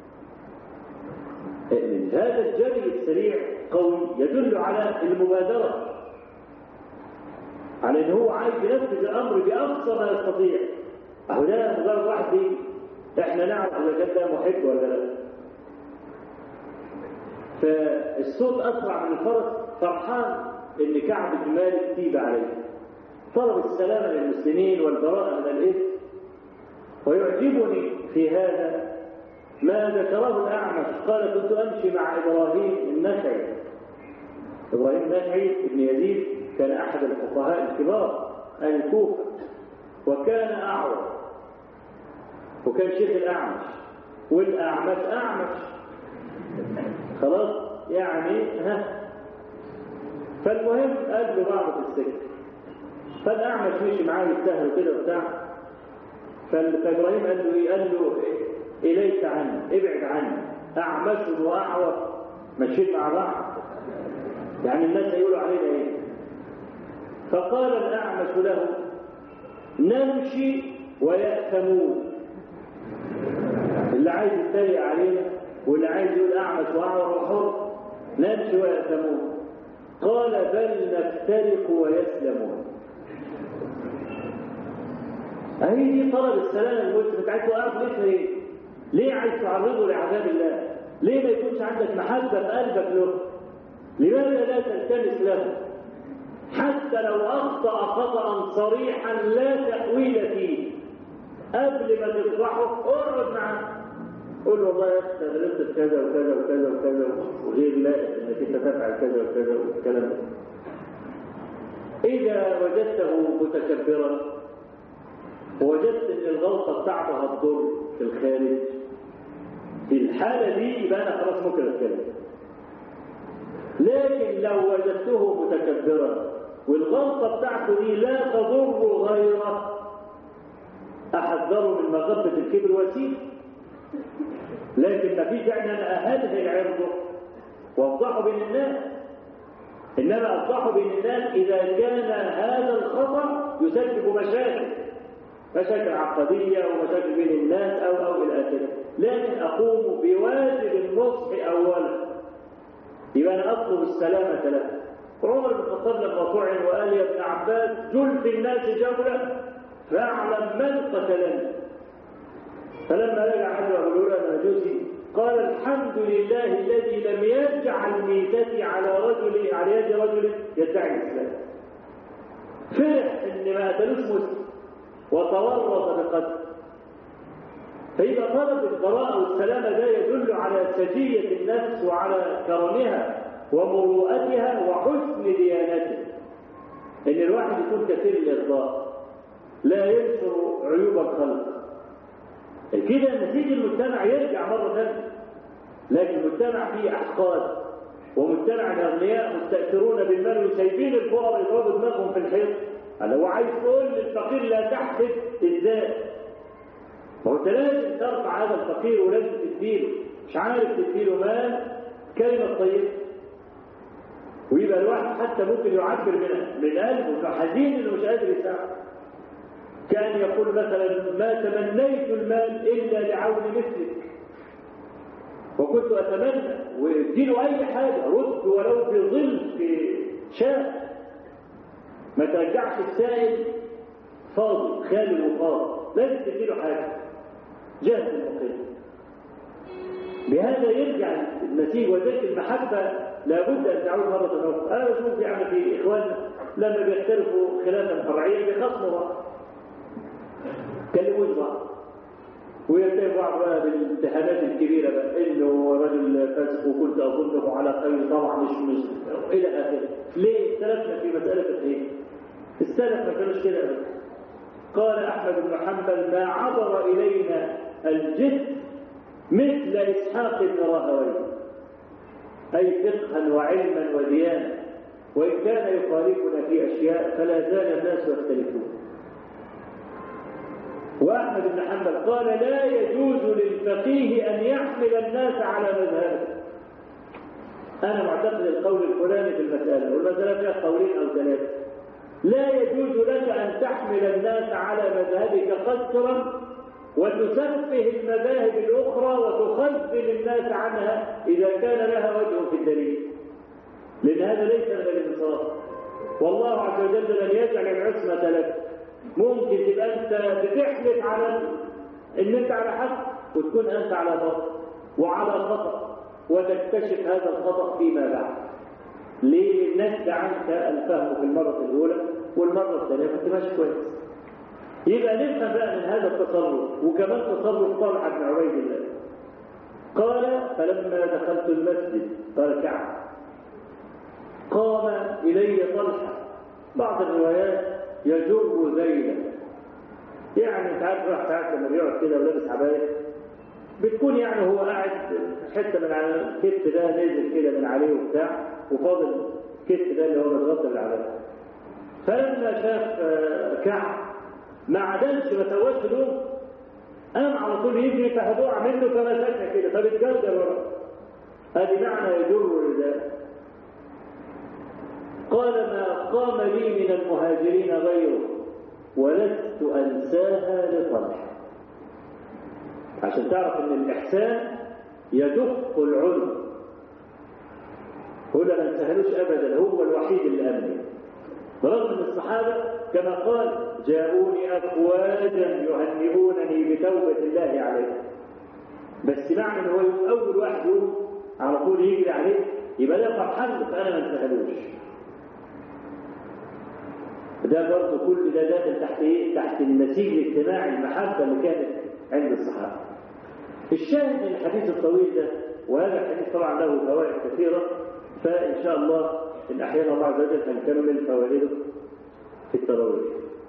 هذا الجري السريع قوي يدل على المبادرة على ان هو عايز ينفذ الامر باقصى ما يستطيع اهو ده مجرد واحد دي احنا نعرف اذا كان ده محب ولا لا فالصوت اسرع من الفرس فرحان ان كعب بن مالك تيب عليه طلب السلامه للمسلمين والبراءه من الاثم ويعجبني في هذا ما ذكره الاعمش قال كنت امشي مع ابراهيم النخعي ابراهيم النخعي بن يزيد كان احد الفقهاء الكبار اهل الكوفه وكان اعور وكان شيخ الاعمش والاعمش اعمش خلاص يعني ها فالمهم قال له بعض في السجن فالاعمش مشي معاه يستاهل كده وبتاع فابراهيم قال له ايه؟ قال له اليك عني ابعد عني اعمش واعور ماشيين مع بعض يعني الناس هيقولوا علينا ايه فقال الاعمش له نمشي ويأثمون اللي عايز يتريق علينا واللي عايز يقول اعمش واعور وحر نمشي ويأثمون قال بل نفترق ويسلمون اهي دي طلب السلام المسلم انت عايز توقف ليه ايه؟ ليه عايز تعرضه لعذاب الله؟ ليه ما يكونش عندك محبه في قلبك له؟ لماذا لا تلتمس له؟ حتى لو اخطا خطا صريحا لا تاويل فيه قبل ما تفرحه اقعد معاه قول له والله يا اخي انا لسه كذا وكذا وكذا وكذا وغير لا انك انت تفعل كذا وكذا والكلام ده اذا وجدته متكبرا ووجدت ان الغلطه بتاعته هتضر في الخارج في الحاله دي يبقى انا خلاص ممكن اتكلم لكن لو وجدته متكبرا والغلطه بتاعته دي لا تضر غيره احذره من مغبه الكبر واسيب لكن ما فيش داعي ان انا اهدهل عرضه وافضحه بين الناس انما افضحه بين الناس اذا كان هذا الخطا يسبب مشاكل مشاكل عقديه ومشاكل بين الناس او او الى اخره لكن اقوم بواجب النصح اولا يبقى انا اطلب السلامه له عمر بن الخطاب لما طعن وقال يا ابن عباس جل في الناس جوله فاعلم من قتلني فلما رجع عنه ابو الهريره المجوسي قال الحمد لله الذي لم يجعل ميتتي على رجل على يد رجل يدعي الاسلام فرح ان ما قتلوش مسلم وتورط بقتل فإذا طلب البراءة والسلامة ده يدل على سجية النفس وعلى كرمها ومروءتها وحسن ديانته إن الواحد يكون كثير الإرضاء لا ينشر عيوب الخلق كده نتيجة المجتمع يرجع مرة ثانية لكن المجتمع فيه أحقاد ومجتمع الأغنياء مستأثرون بالمال وسايبين الفقراء يضربوا دماغهم في الحيط لو عايز تقول للفقير لا تحسد ازاي ما هو انت لازم ترفع هذا الفقير ولازم تديله مش عارف تديله مال كلمة طيبة ويبقى الواحد حتى ممكن يعبر من من قلبه انه حزين انه مش قادر يساعد كان يقول مثلا ما تمنيت المال الا لعون مثلك وكنت اتمنى واديله اي حاجه رد ولو في ظل في شاه ما ترجعش السائل فاضي خالي وفاضي لازم تديله حاجه جهد المقيم بهذا يرجع النتيجه وذلك المحبه لابد ان تعود مره اخرى انا بشوف يعني في اخواننا لما بيختلفوا خلافا فرعيا بيخصموا بعض كلموش بعض ويتهم بعض بقى بالاتهامات الكبيره بقى انه رجل فاسق وكنت اظنه على خير طبعا مش مش الى اخره ليه اختلفنا في مساله ايه؟ السلف ما كانوش كده ابدا قال احمد بن حنبل ما عبر الينا الجد مثل اسحاق بن راهويه اي فقها وعلما وديانه وان كان يخالفنا في اشياء فلا زال الناس يختلفون واحمد بن حنبل قال لا يجوز للفقيه ان يحمل الناس على مذهبه انا معتقد القول الفلاني في المساله والمساله فيها قولين او ثلاثه لا يجوز لك ان تحمل الناس على مذهبك قسرا وتسفه المذاهب الاخرى وتخذل الناس عنها اذا كان لها وجه في الدليل لان هذا ليس من الانصاف والله عز وجل لم يجعل العصمه لك ممكن تبقى انت بتحلف على ان انت على حق وتكون انت على باطل وعلى خطا وتكتشف هذا الخطا فيما بعد لنجد عنك الفهم في المره الاولى والمره الثانيه ما تبقاش كويس يبقى نفهم بقى من هذا التصرف وكمان تصرف طلحه بن عبيد الله قال فلما دخلت المسجد قال كعب قام الي طلحه بعض الروايات يجر ذيلا يعني انت عارف راح ساعات لما بيقعد كده ولابس عبايه بتكون يعني هو قاعد حته من على الكتف ده نزل كده من عليه وبتاع وفاضل الكتف ده اللي هو متغطى بالعبايه فلما شاف كعب ما عدلش ما سواش هدوم قام على طول يجري فهدوع منه فمسكها كده فبتجرجر ورا هذه معنى يجر الرداء قال ما قام لي من المهاجرين غيره ولست انساها لطلحه عشان تعرف ان الاحسان يدق العنق هو ما انسهلوش ابدا هو الوحيد اللي امن برغم ان الصحابه كما قال جاءوني افواجا يهنئونني بتوبه الله عليه بس معنى ان هو اول واحد يقوم على طول يجري عليه يبقى ده فرحان فانا ما انسهلوش ده برضه كل ده داخل تحت ايه؟ تحت النسيج الاجتماعي المحبه اللي كانت عند الصحابه. الشاهد من الحديث الطويل ده وهذا الحديث طبعا له فوائد كثيره فان شاء الله ان احيانا الله عز وجل هنكمل فوائده في التراويح.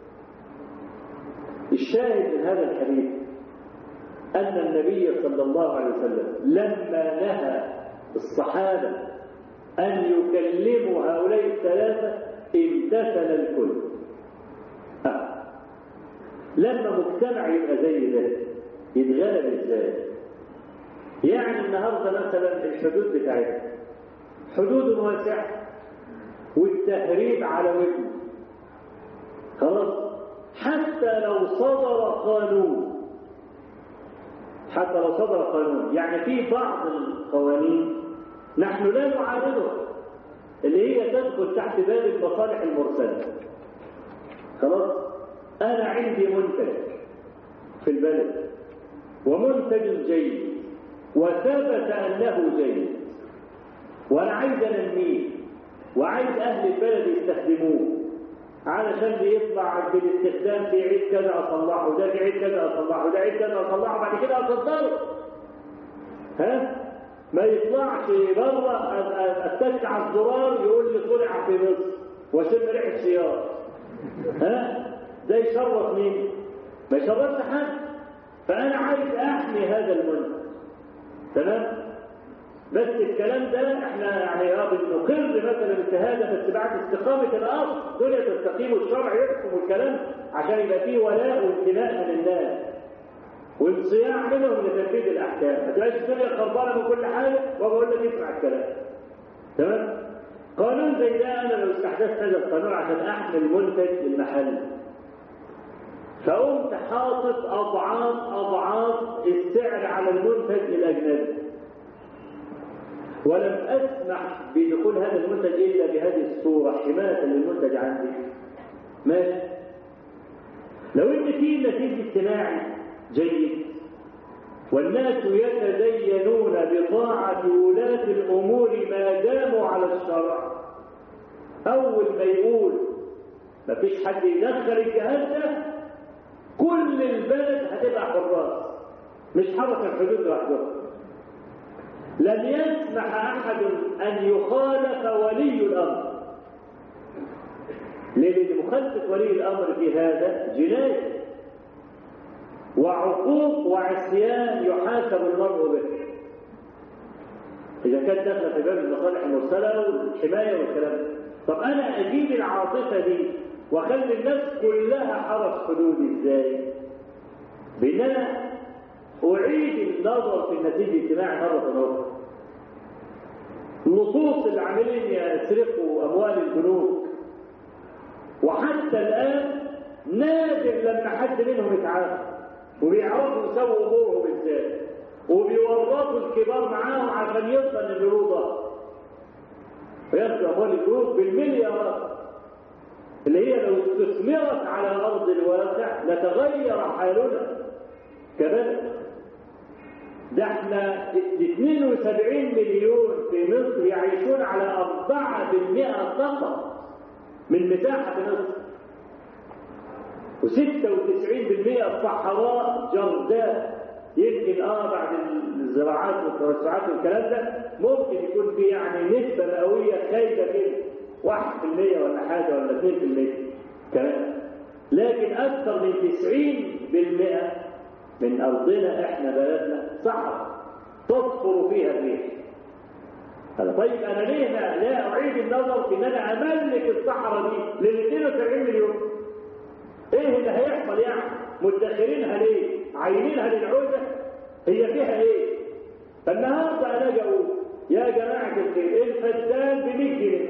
الشاهد من هذا الحديث ان النبي صلى الله عليه وسلم لما نهى الصحابه ان يكلموا هؤلاء الثلاثه امتثل الكل. آه. لما مجتمع يبقى زي ده يتغلب ازاي؟ يعني النهارده مثلا الحدود بتاعتنا حدود واسعه والتهريب على ودنه خلاص حتى لو صدر قانون حتى لو صدر قانون يعني في بعض القوانين نحن لا نعارضها اللي هي تدخل تحت باب المصالح المرسله خلاص انا عندي منتج في البلد ومنتج جيد وثبت انه جيد وانا عايز انميه وعايز اهل البلد يستخدموه علشان بيطلع بالاستخدام في عيد كذا اصلحه ده في عيد كذا اصلحه ده عيد كذا اصلحه بعد كده اصدره ها ما يطلعش بره اتك على الزرار يقول لي طلع في مصر واشم ريحه سياره ها ده يشرف مين؟ ما يشرفش حد فانا عايز احمي هذا المنتج تمام؟ بس الكلام ده احنا يعني اه بنقر مثلا بهذا بس بعد استقامه الارض الدنيا تستقيم والشرع يحكم الكلام عشان يبقى فيه ولاء وانتماء من الناس وانصياع منهم لتنفيذ الاحكام ما تبقاش الدنيا خربانه من كل حاجه وبقول لك اسمع الكلام تمام قانون زي ده انا لو استحدثت هذا القانون عشان احمي المنتج المحلي فقمت حاطط اضعاف اضعاف السعر على المنتج الاجنبي ولم اسمح بدخول هذا المنتج الا بهذه الصوره حمايه للمنتج عندي ماشي لو ان في نتيجه اجتماعي جيد والناس يتدينون بطاعة ولاة الأمور ما داموا على الشرع أول ما يقول ما فيش حد يدخل الجهاز ده كل البلد هتبقى حراس مش حرس الحدود لوحدهم لن يسمح أحد أن يخالف ولي الأمر لأن مخالفة ولي الأمر في هذا جناية وعقوق وعصيان يحاسب المرء به إذا كانت داخلة في باب المصالح المرسلة والحماية والكلام طب أنا أجيب العاطفة دي وأخلي الناس كلها حرس حدودي إزاي؟ بأن أنا أعيد النظر في النتيجة الاجتماعي مرة أخرى النصوص اللي عاملين يسرقوا أموال البنوك وحتى الآن نادر لما حد منهم يتعافى وبيعرفوا يسووا امورهم ازاي وبيورطوا الكبار معاهم عشان يوصل للجروضة وياخدوا اموال الجروض بالمليارات اللي هي لو استثمرت على ارض الواقع لتغير حالنا كبلد ده احنا 72 مليون في مصر يعيشون على 4% فقط من مساحة مصر و96% الصحراء جرداء يمكن اه بعد الزراعات والتوسعات والكلام ده ممكن يكون في يعني نسبه مئويه خايفه كده 1% ولا حاجه ولا 2% كمان لكن اكثر من 90% من ارضنا احنا بلدنا صحراء تصفر فيها الريح هذا طيب انا ليه لا اعيد النظر في ان انا املك الصحراء دي لل 72 مليون ايه اللي هيحصل يعني مدخرينها ليه عاينينها للعوزة هي فيها ايه فالنهارده انا اجي اقول يا جماعة الخير الفدان ب 100 جنيه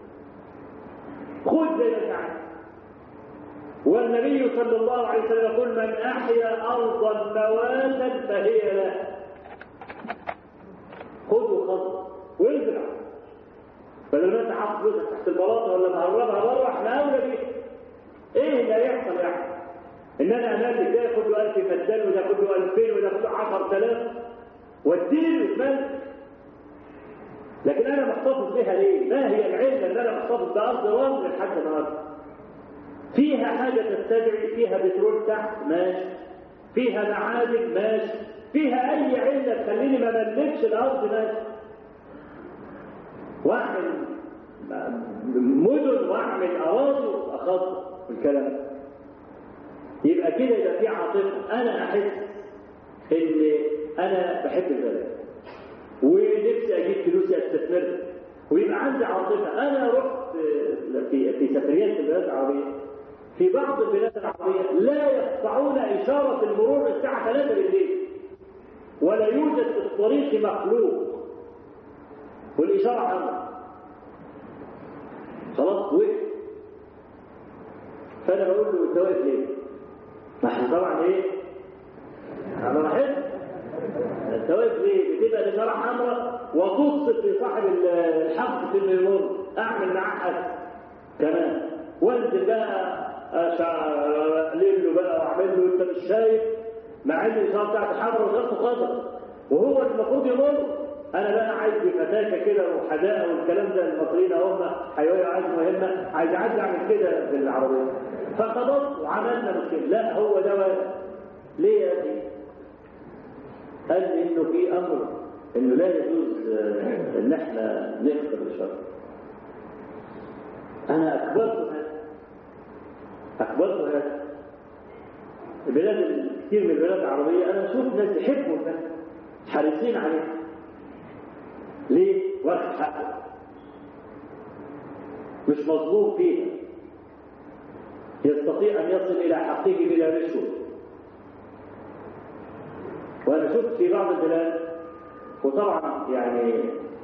خد زي ما انت عايز والنبي صلى الله عليه وسلم يقول من احيا ارضا مواتا فهي له خذوا خطوه وازرع فلو انت حاطط فلوسك تحت البلاطه ولا مهربها بره احنا اولى بيها ايه اللي هيحصل يعني ان انا املك ده ياخد له 1000 فدان وده ياخد له 2000 وده ياخد له 10000 واديله يتملك لكن انا محتفظ بها ليه؟ ما هي العله ان انا محتفظ بارض رمل لحد النهارده؟ فيها حاجة تستدعي فيها بترول تحت ماشي فيها معادن ماشي فيها أي علة تخليني ما ملكش الأرض ماشي وأعمل مدن وأعمل أراضي أخص الكلام يبقى كده يبقى في عاطفة أنا أحس إن أنا بحب البلد ونفسي أجيب فلوسي أستثمرها ويبقى عندي عاطفة أنا رحت في في سفريات في البلاد العربية في بعض البلاد العربية لا يقطعون إشارة المرور الساعة 3 بالليل ولا يوجد في الطريق مخلوق والإشارة حمراء خلاص وقف فأنا بقول له أنت واقف ليه؟ ما احنا طبعا إيه؟ على راحتنا أنت واقف ليه؟ بتبقى الإشارة حمراء وتصف في صاحب الحق في المرور أعمل معاه حد كمان وانزل بقى اقلل له بقى واعمل له انت مش شايف مع ان الاشاره بتاعت حمراء وغيرته خضر وهو المفروض يمر انا بقى عايز بفتاكه كده وحداقه والكلام ده المصريين هم حيويه عايز مهمه عايز اعدي اعمل كده بالعربيه فخلاص وعملنا مشكله لا هو ده واجب ليه يا اخي؟ قال لي انه في امر انه لا يجوز ان احنا نكسر الشر انا اكبرت هذا اكبرت هذا البلاد كثير من البلاد العربيه انا اشوف ناس يحبوا الناس حريصين عليه ليه؟ واخد حقه مش مظلوم فيها يستطيع ان يصل الى حقه بلا رشوه وانا شفت في بعض البلاد وطبعا يعني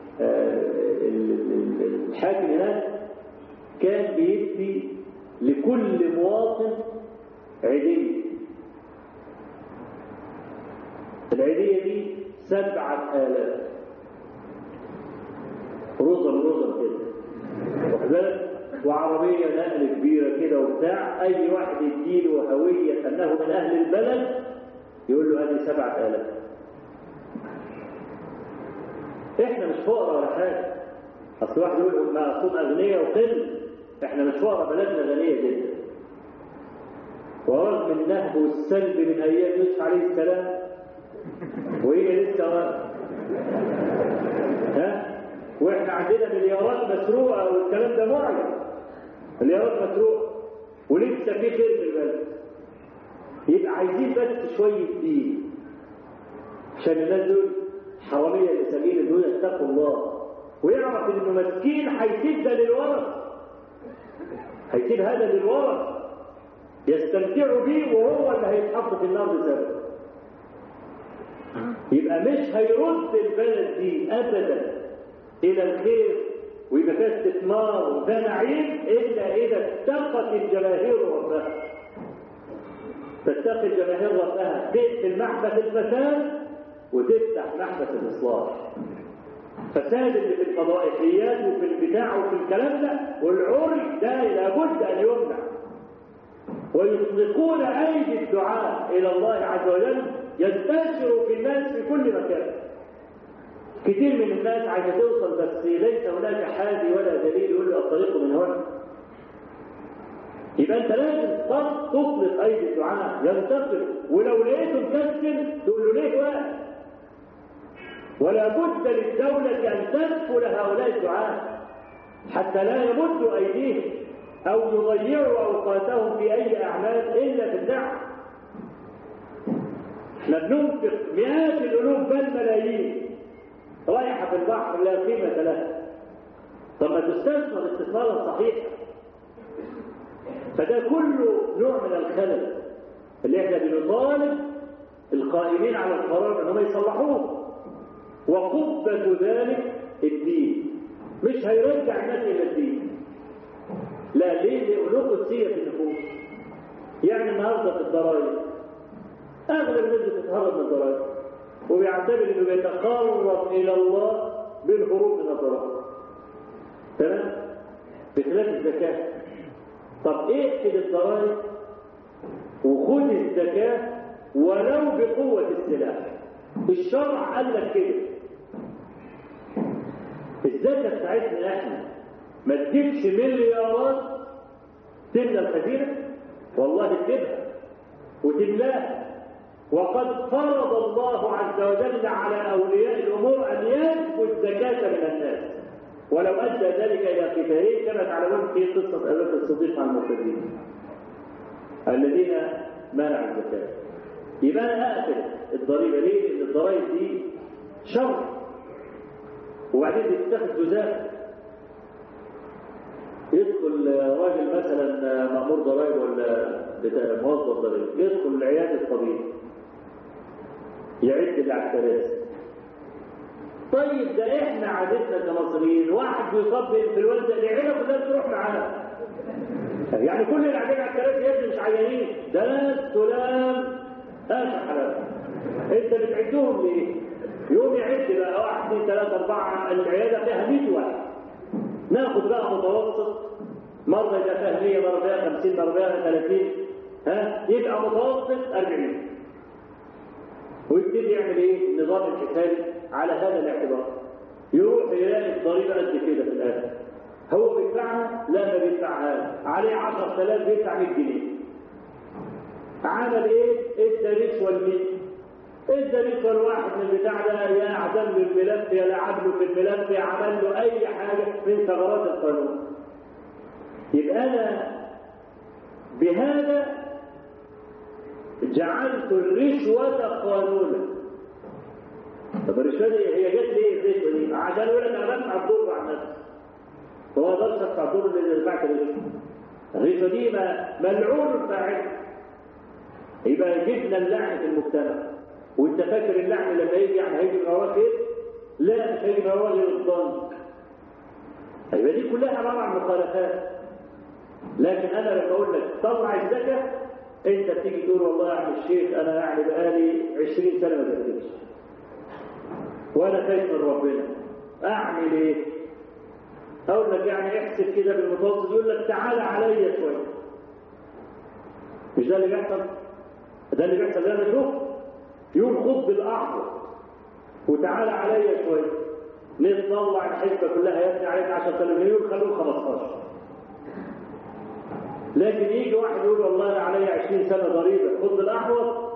الحاكم هناك كان بيدي لكل مواطن عيدية العيدية دي سبعة آلاف رزم رزم كده واخد وعربية نقل كبيرة كده وبتاع أي واحد يديله هوية أنه من أهل البلد يقول له هذه سبعة آلاف إحنا مش فقراء ولا حاجة أصل واحد يقول ما أصوم أغنياء وقل إحنا مش فقراء بلدنا غنية جدا ورغم النهب والسلب من أيام يوسف عليه السلام وهي لسه واقفة ها واحنا عندنا مليارات مسروقه والكلام ده معلن مليارات مسروقه ولسه في خير في البلد يبقى عايزين بس شويه دين عشان الناس دول حراميه لسبيل دول يتقوا الله ويعرف انه مسكين هيسيب ده للورث هيسيب هذا للورث يستمتعوا بيه وهو اللي هيتحط في النار بسببه يبقى مش هيرد البلد دي ابدا الى الخير ويبقى فيها استثمار وفيها نعيم الا اذا اتقت الجماهير ربها تتقي الجماهير ربها تقفل محبس الفساد وتفتح محبس الاصلاح فساد اللي في الفضائحيات وفي البتاع وفي الكلام ده والعري ده لابد ان يمنع ويطلقون ايدي الدعاء الى الله عز وجل ينتشر في الناس في كل مكان كثير من الناس عايزه توصل بس ليس هناك حادي ولا دليل يقول له الطريق من هنا يبقى انت لازم تطلق ايدي الدعاء ينتصر ولو لقيته مكسل تقول له ليه واقف ولا بد للدولة أن تدخل هؤلاء الدعاء حتى لا يمدوا أيديهم أو يضيعوا أوقاتهم في أي أعمال إلا في الدعوة احنا بننفق مئات الألوف بل ملايين رايحة في البحر لا قيمة لها طب ما تستثمر استثمارا صحيحا فده كله نوع من الخلل اللي احنا بنطالب القائمين على القرار ان هم يصلحوه وقبة ذلك الدين مش هيرجع الناس الى الدين لا ليه لألوه قدسية في النفوس يعني النهارده في الضرائب اغلب الناس بتتهرب من الضرائب وبيعتبر انه بيتقرب الى الله بالهروب من الضرائب تمام بخلاف الزكاه طب اقفل الضرائب وخذ الزكاه ولو بقوه السلاح الشرع قال لك كده الزكاه بتاعتنا احنا ما تجيبش مليارات تملى الخزينة والله تكتبها وتملاها وقد فرض الله عز وجل على أولياء الأمور أن ينفوا الزكاة من الناس ولو أدى ذلك إلى قتالين كما تعلمون في قصة أبي بكر الصديق مع المرتدين الذين منعوا الزكاة يبقى أنا أقتل الضريبة ليه؟ لأن الضرائب دي شر وبعدين بتتخذ جزاء يدخل راجل مثلا مأمور ضرائب ولا بتاع موظف ضرائب يدخل عيادة الطبيب يعد اللي على الكراسي طيب ده احنا عادتنا كمصريين واحد بيصاب بالانفلونزا العيله كلها تروح معاه يعني كل اللي قاعدين على الكراسي يا ابني مش عيانين ده ناس سلام اخر حلال انت بتعدهم ليه؟ يوم يعد بقى واحد اثنين ثلاثه اربعه العياده فيها 100 واحد ناخد بقى متوسط مره يبقى فيها 100 مره فيها 50 مره فيها 30 ها يبقى متوسط 40 ويبتدي يعمل ايه النظام الحسابي على هذا الاعتبار يروح يلاقي الضريبه قد كده في الاخر هو بيدفعها لا ما بيدفعها عليه 10000 بيدفع 100 جنيه عمل ايه ادى رشوه لمين ادى رشوه لواحد من البتاع ده يا اعدم له الملف يا لعب له في الملف يا عمل له اي حاجه من ثغرات القانون يبقى انا بهذا جعلت الرشوة قانونا طب الرشوة دي هي جت ليه الرشوة دي؟ عشان يقول لك انا بدفع الضر عن نفسي هو ما اقدرش ادفع الضر اللي دفعت الرشوة الرشوة دي ملعون فاعل يبقى جبنا اللعن في المجتمع وانت فاكر اللعن لما يجي يعني هيجي من وراه خير؟ لا مش هيجي من وراه غير الضنك يبقى دي كلها عباره عن مخالفات لكن انا لما اقول لك طلع الزكاه انت تيجي تقول والله يا عم الشيخ انا يعني بقالي 20 سنه ما بكتبش وانا خايف من ربنا اعمل ايه؟ اقول لك يعني احسب كده بالمتوسط يقول لك تعالى عليا شويه مش ده اللي بيحصل؟ ده اللي بيحصل ده انا شفت يقول خد بالاحمر وتعالى عليا شويه نطلع الحسبه كلها يا ابني عليك 10000 مليون خلوه 15 لكن يجي واحد يقول والله انا عليا 20 سنه ضريبه خد الاحوط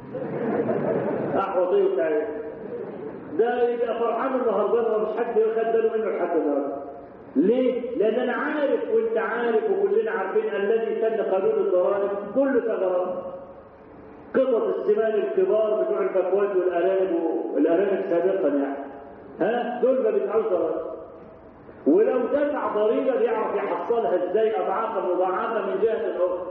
احوط ايه وبتاع ده يبقى فرحان النهارده ومش حد خد باله منه لحد النهارده ليه؟ لان انا عارف وانت عارف وكلنا عارفين الذي سن قانون الضرائب كله ثغرات قطط السمان الكبار بتوع البكوات والارانب والارانب سابقا يعني ها دول ما بيدفعوش ضرائب ولو دفع ضريبه بيعرف يحصلها ازاي اضعافا مضاعفه من جهه اخرى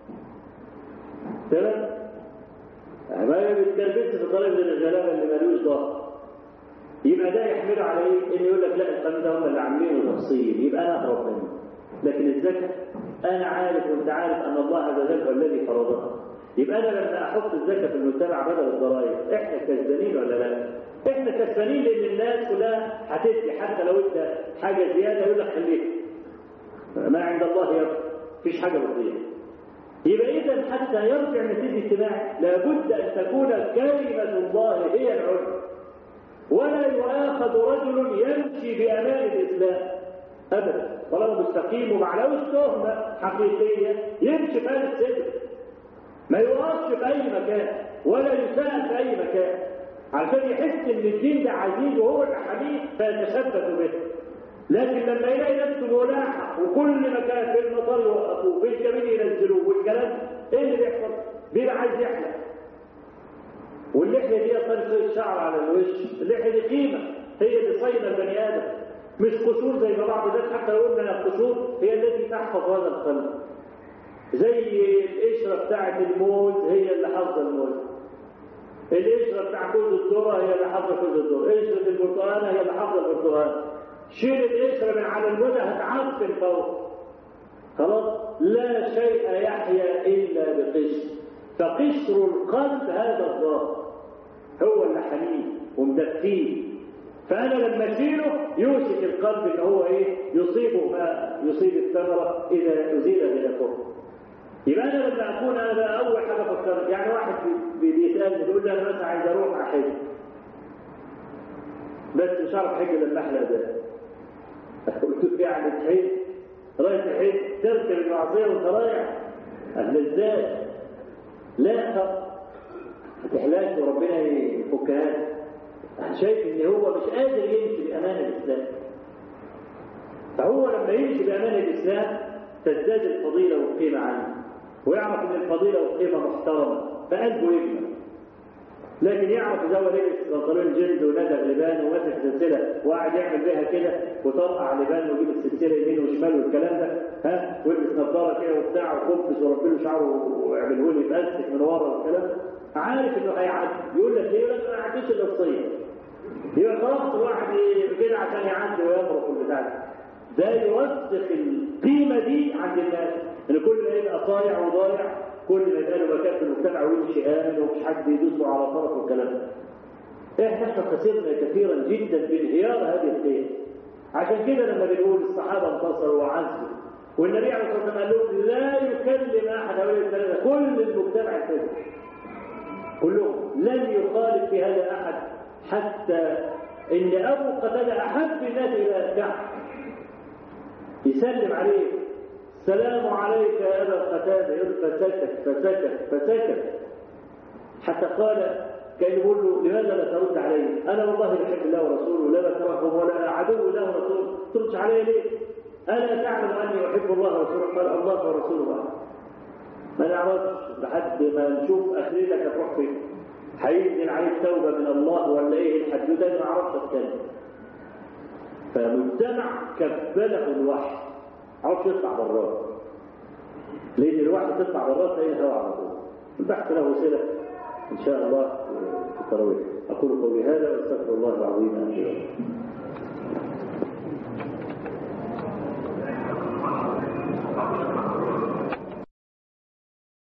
تمام ما بيتكلمش في الضريبه للغلابه اللي مالوش ضغط يبقى ده يحمله على ايه؟ ان يقول لك لا القانون ده هم اللي عاملينه تفصيل يبقى انا اهرب منه لكن الزكاه انا عارف وانت عارف ان الله عز وجل هو الذي فرضها يبقى انا لما احط الزكاه في المجتمع بدل الضرائب احنا كسبانين ولا لا؟ احنا كسبانين لان الناس كلها هتدي حتى لو انت حاجه زياده يقول لك خليك ما عند الله يرضى مفيش حاجه بتضيع يبقى اذا حتى يرجع نتيجه اجتماعي لابد ان تكون كلمه الله هي العلم ولا يؤاخذ رجل يمشي بامان الاسلام ابدا طالما مستقيم ومعلوش تهمه حقيقيه يمشي في اهل السجن ما يوقفش في اي مكان ولا يسال في اي مكان عشان يحس ان الدين ده عزيز وهو اللي حميه فيتشبث به لكن لما يلاقي نفسه ملاحق وكل مكان في المطار يوقفوه في الكمين ينزلوه والكلام ايه اللي بيحصل؟ بيبقى عايز يحلق واللحيه دي اصلا الشعر على الوش اللحيه دي قيمه هي اللي صينه البني ادم مش قشور زي ما بعض الناس حتى لو قلنا القشور هي التي تحفظ هذا القلب زي القشره بتاعه الموز هي اللي حافظه الموز القشره بتاع كوز الذره هي اللي حافظه كوز الذره قشره البرتقال هي اللي حافظه البرتقال شيل القشره من على الموزه هتعفن فوق خلاص لا شيء يحيا الا بقشر فقشر القلب هذا الظاهر هو اللي حميه ومدفيه فانا لما اشيله يوشك القلب ان هو ايه يصيبه ما يصيب الثمره اذا ازيل غلافه يبقى انا لما اكون انا بقى اول حاجه فكرت يعني واحد بيسالني بيقول لي انا مثلا عايز اروح احج بس مش عارف احج لما احلق ده قلت له يعني تحج رايح تحج بحيث تركب المعصيه وانت رايح قال ازاي؟ لا طب هتحلاش وربنا يفكها انا شايف ان هو مش قادر يمشي بامان الاسلام فهو لما يمشي بامان الاسلام تزداد الفضيله والقيمه عنه ويعرف ان الفضيله والقيمه محترمه فقلبه يجمل لكن يعرف اذا هو لبس بنطلون جلد وندغ لبان ومسك سلسله وقعد يعمل بيها كده وطرقع لبان ويجيب السلسله يمين وشمال والكلام ده ها ويلبس نظاره كده وبتاع وخبز وربي له شعره ويعمله لي يتأسك من ورا والكلام ده عارف انه هيعدي يقول لك ايه لك ما يعديش الا الصيف يبقى خلاص الواحد كده عشان يعدي ويمرق البتاع ده ده يوثق القيمه دي عند الناس ان كل ما يبقى صايع وضايع كل ما يبقى له مكان في المجتمع ويمشي امن ومش حد يدوسه على طرف والكلام ده احنا خسرنا كثيرا جدا بانهيار هذه القيم عشان كده لما بنقول الصحابه انتصروا وعزوا والنبي عليه الصلاه والسلام قال لهم لا يكلم احد هؤلاء الثلاثه كل المجتمع كذب كلهم لن يخالف في هذا احد حتى ان ابو قتاده احب الناس الى كعب يسلم عليه السلام عليك يا ابا قتاده فسكت فسكت فسكت حتى قال كان يقول له لماذا لا ترد علي؟ انا والله بحب الله ورسوله لا بكرههم ولا عدو الله ورسوله ترد علي ليه؟ الا تعلم اني احب الله ورسوله؟ قال الله ورسوله ما نعرفش لحد ما نشوف اخرتك هتروح فين هينزل عليك توبه من الله ولا ايه الحدوته ما اعرفش الثاني فمجتمع كبله الوحي عرفش يطلع براه لان الوحي تطلع براه تلاقي الهواء على طول البحث له صله ان شاء الله في التراويح اقول قولي هذا واستغفر الله العظيم ان Thank you.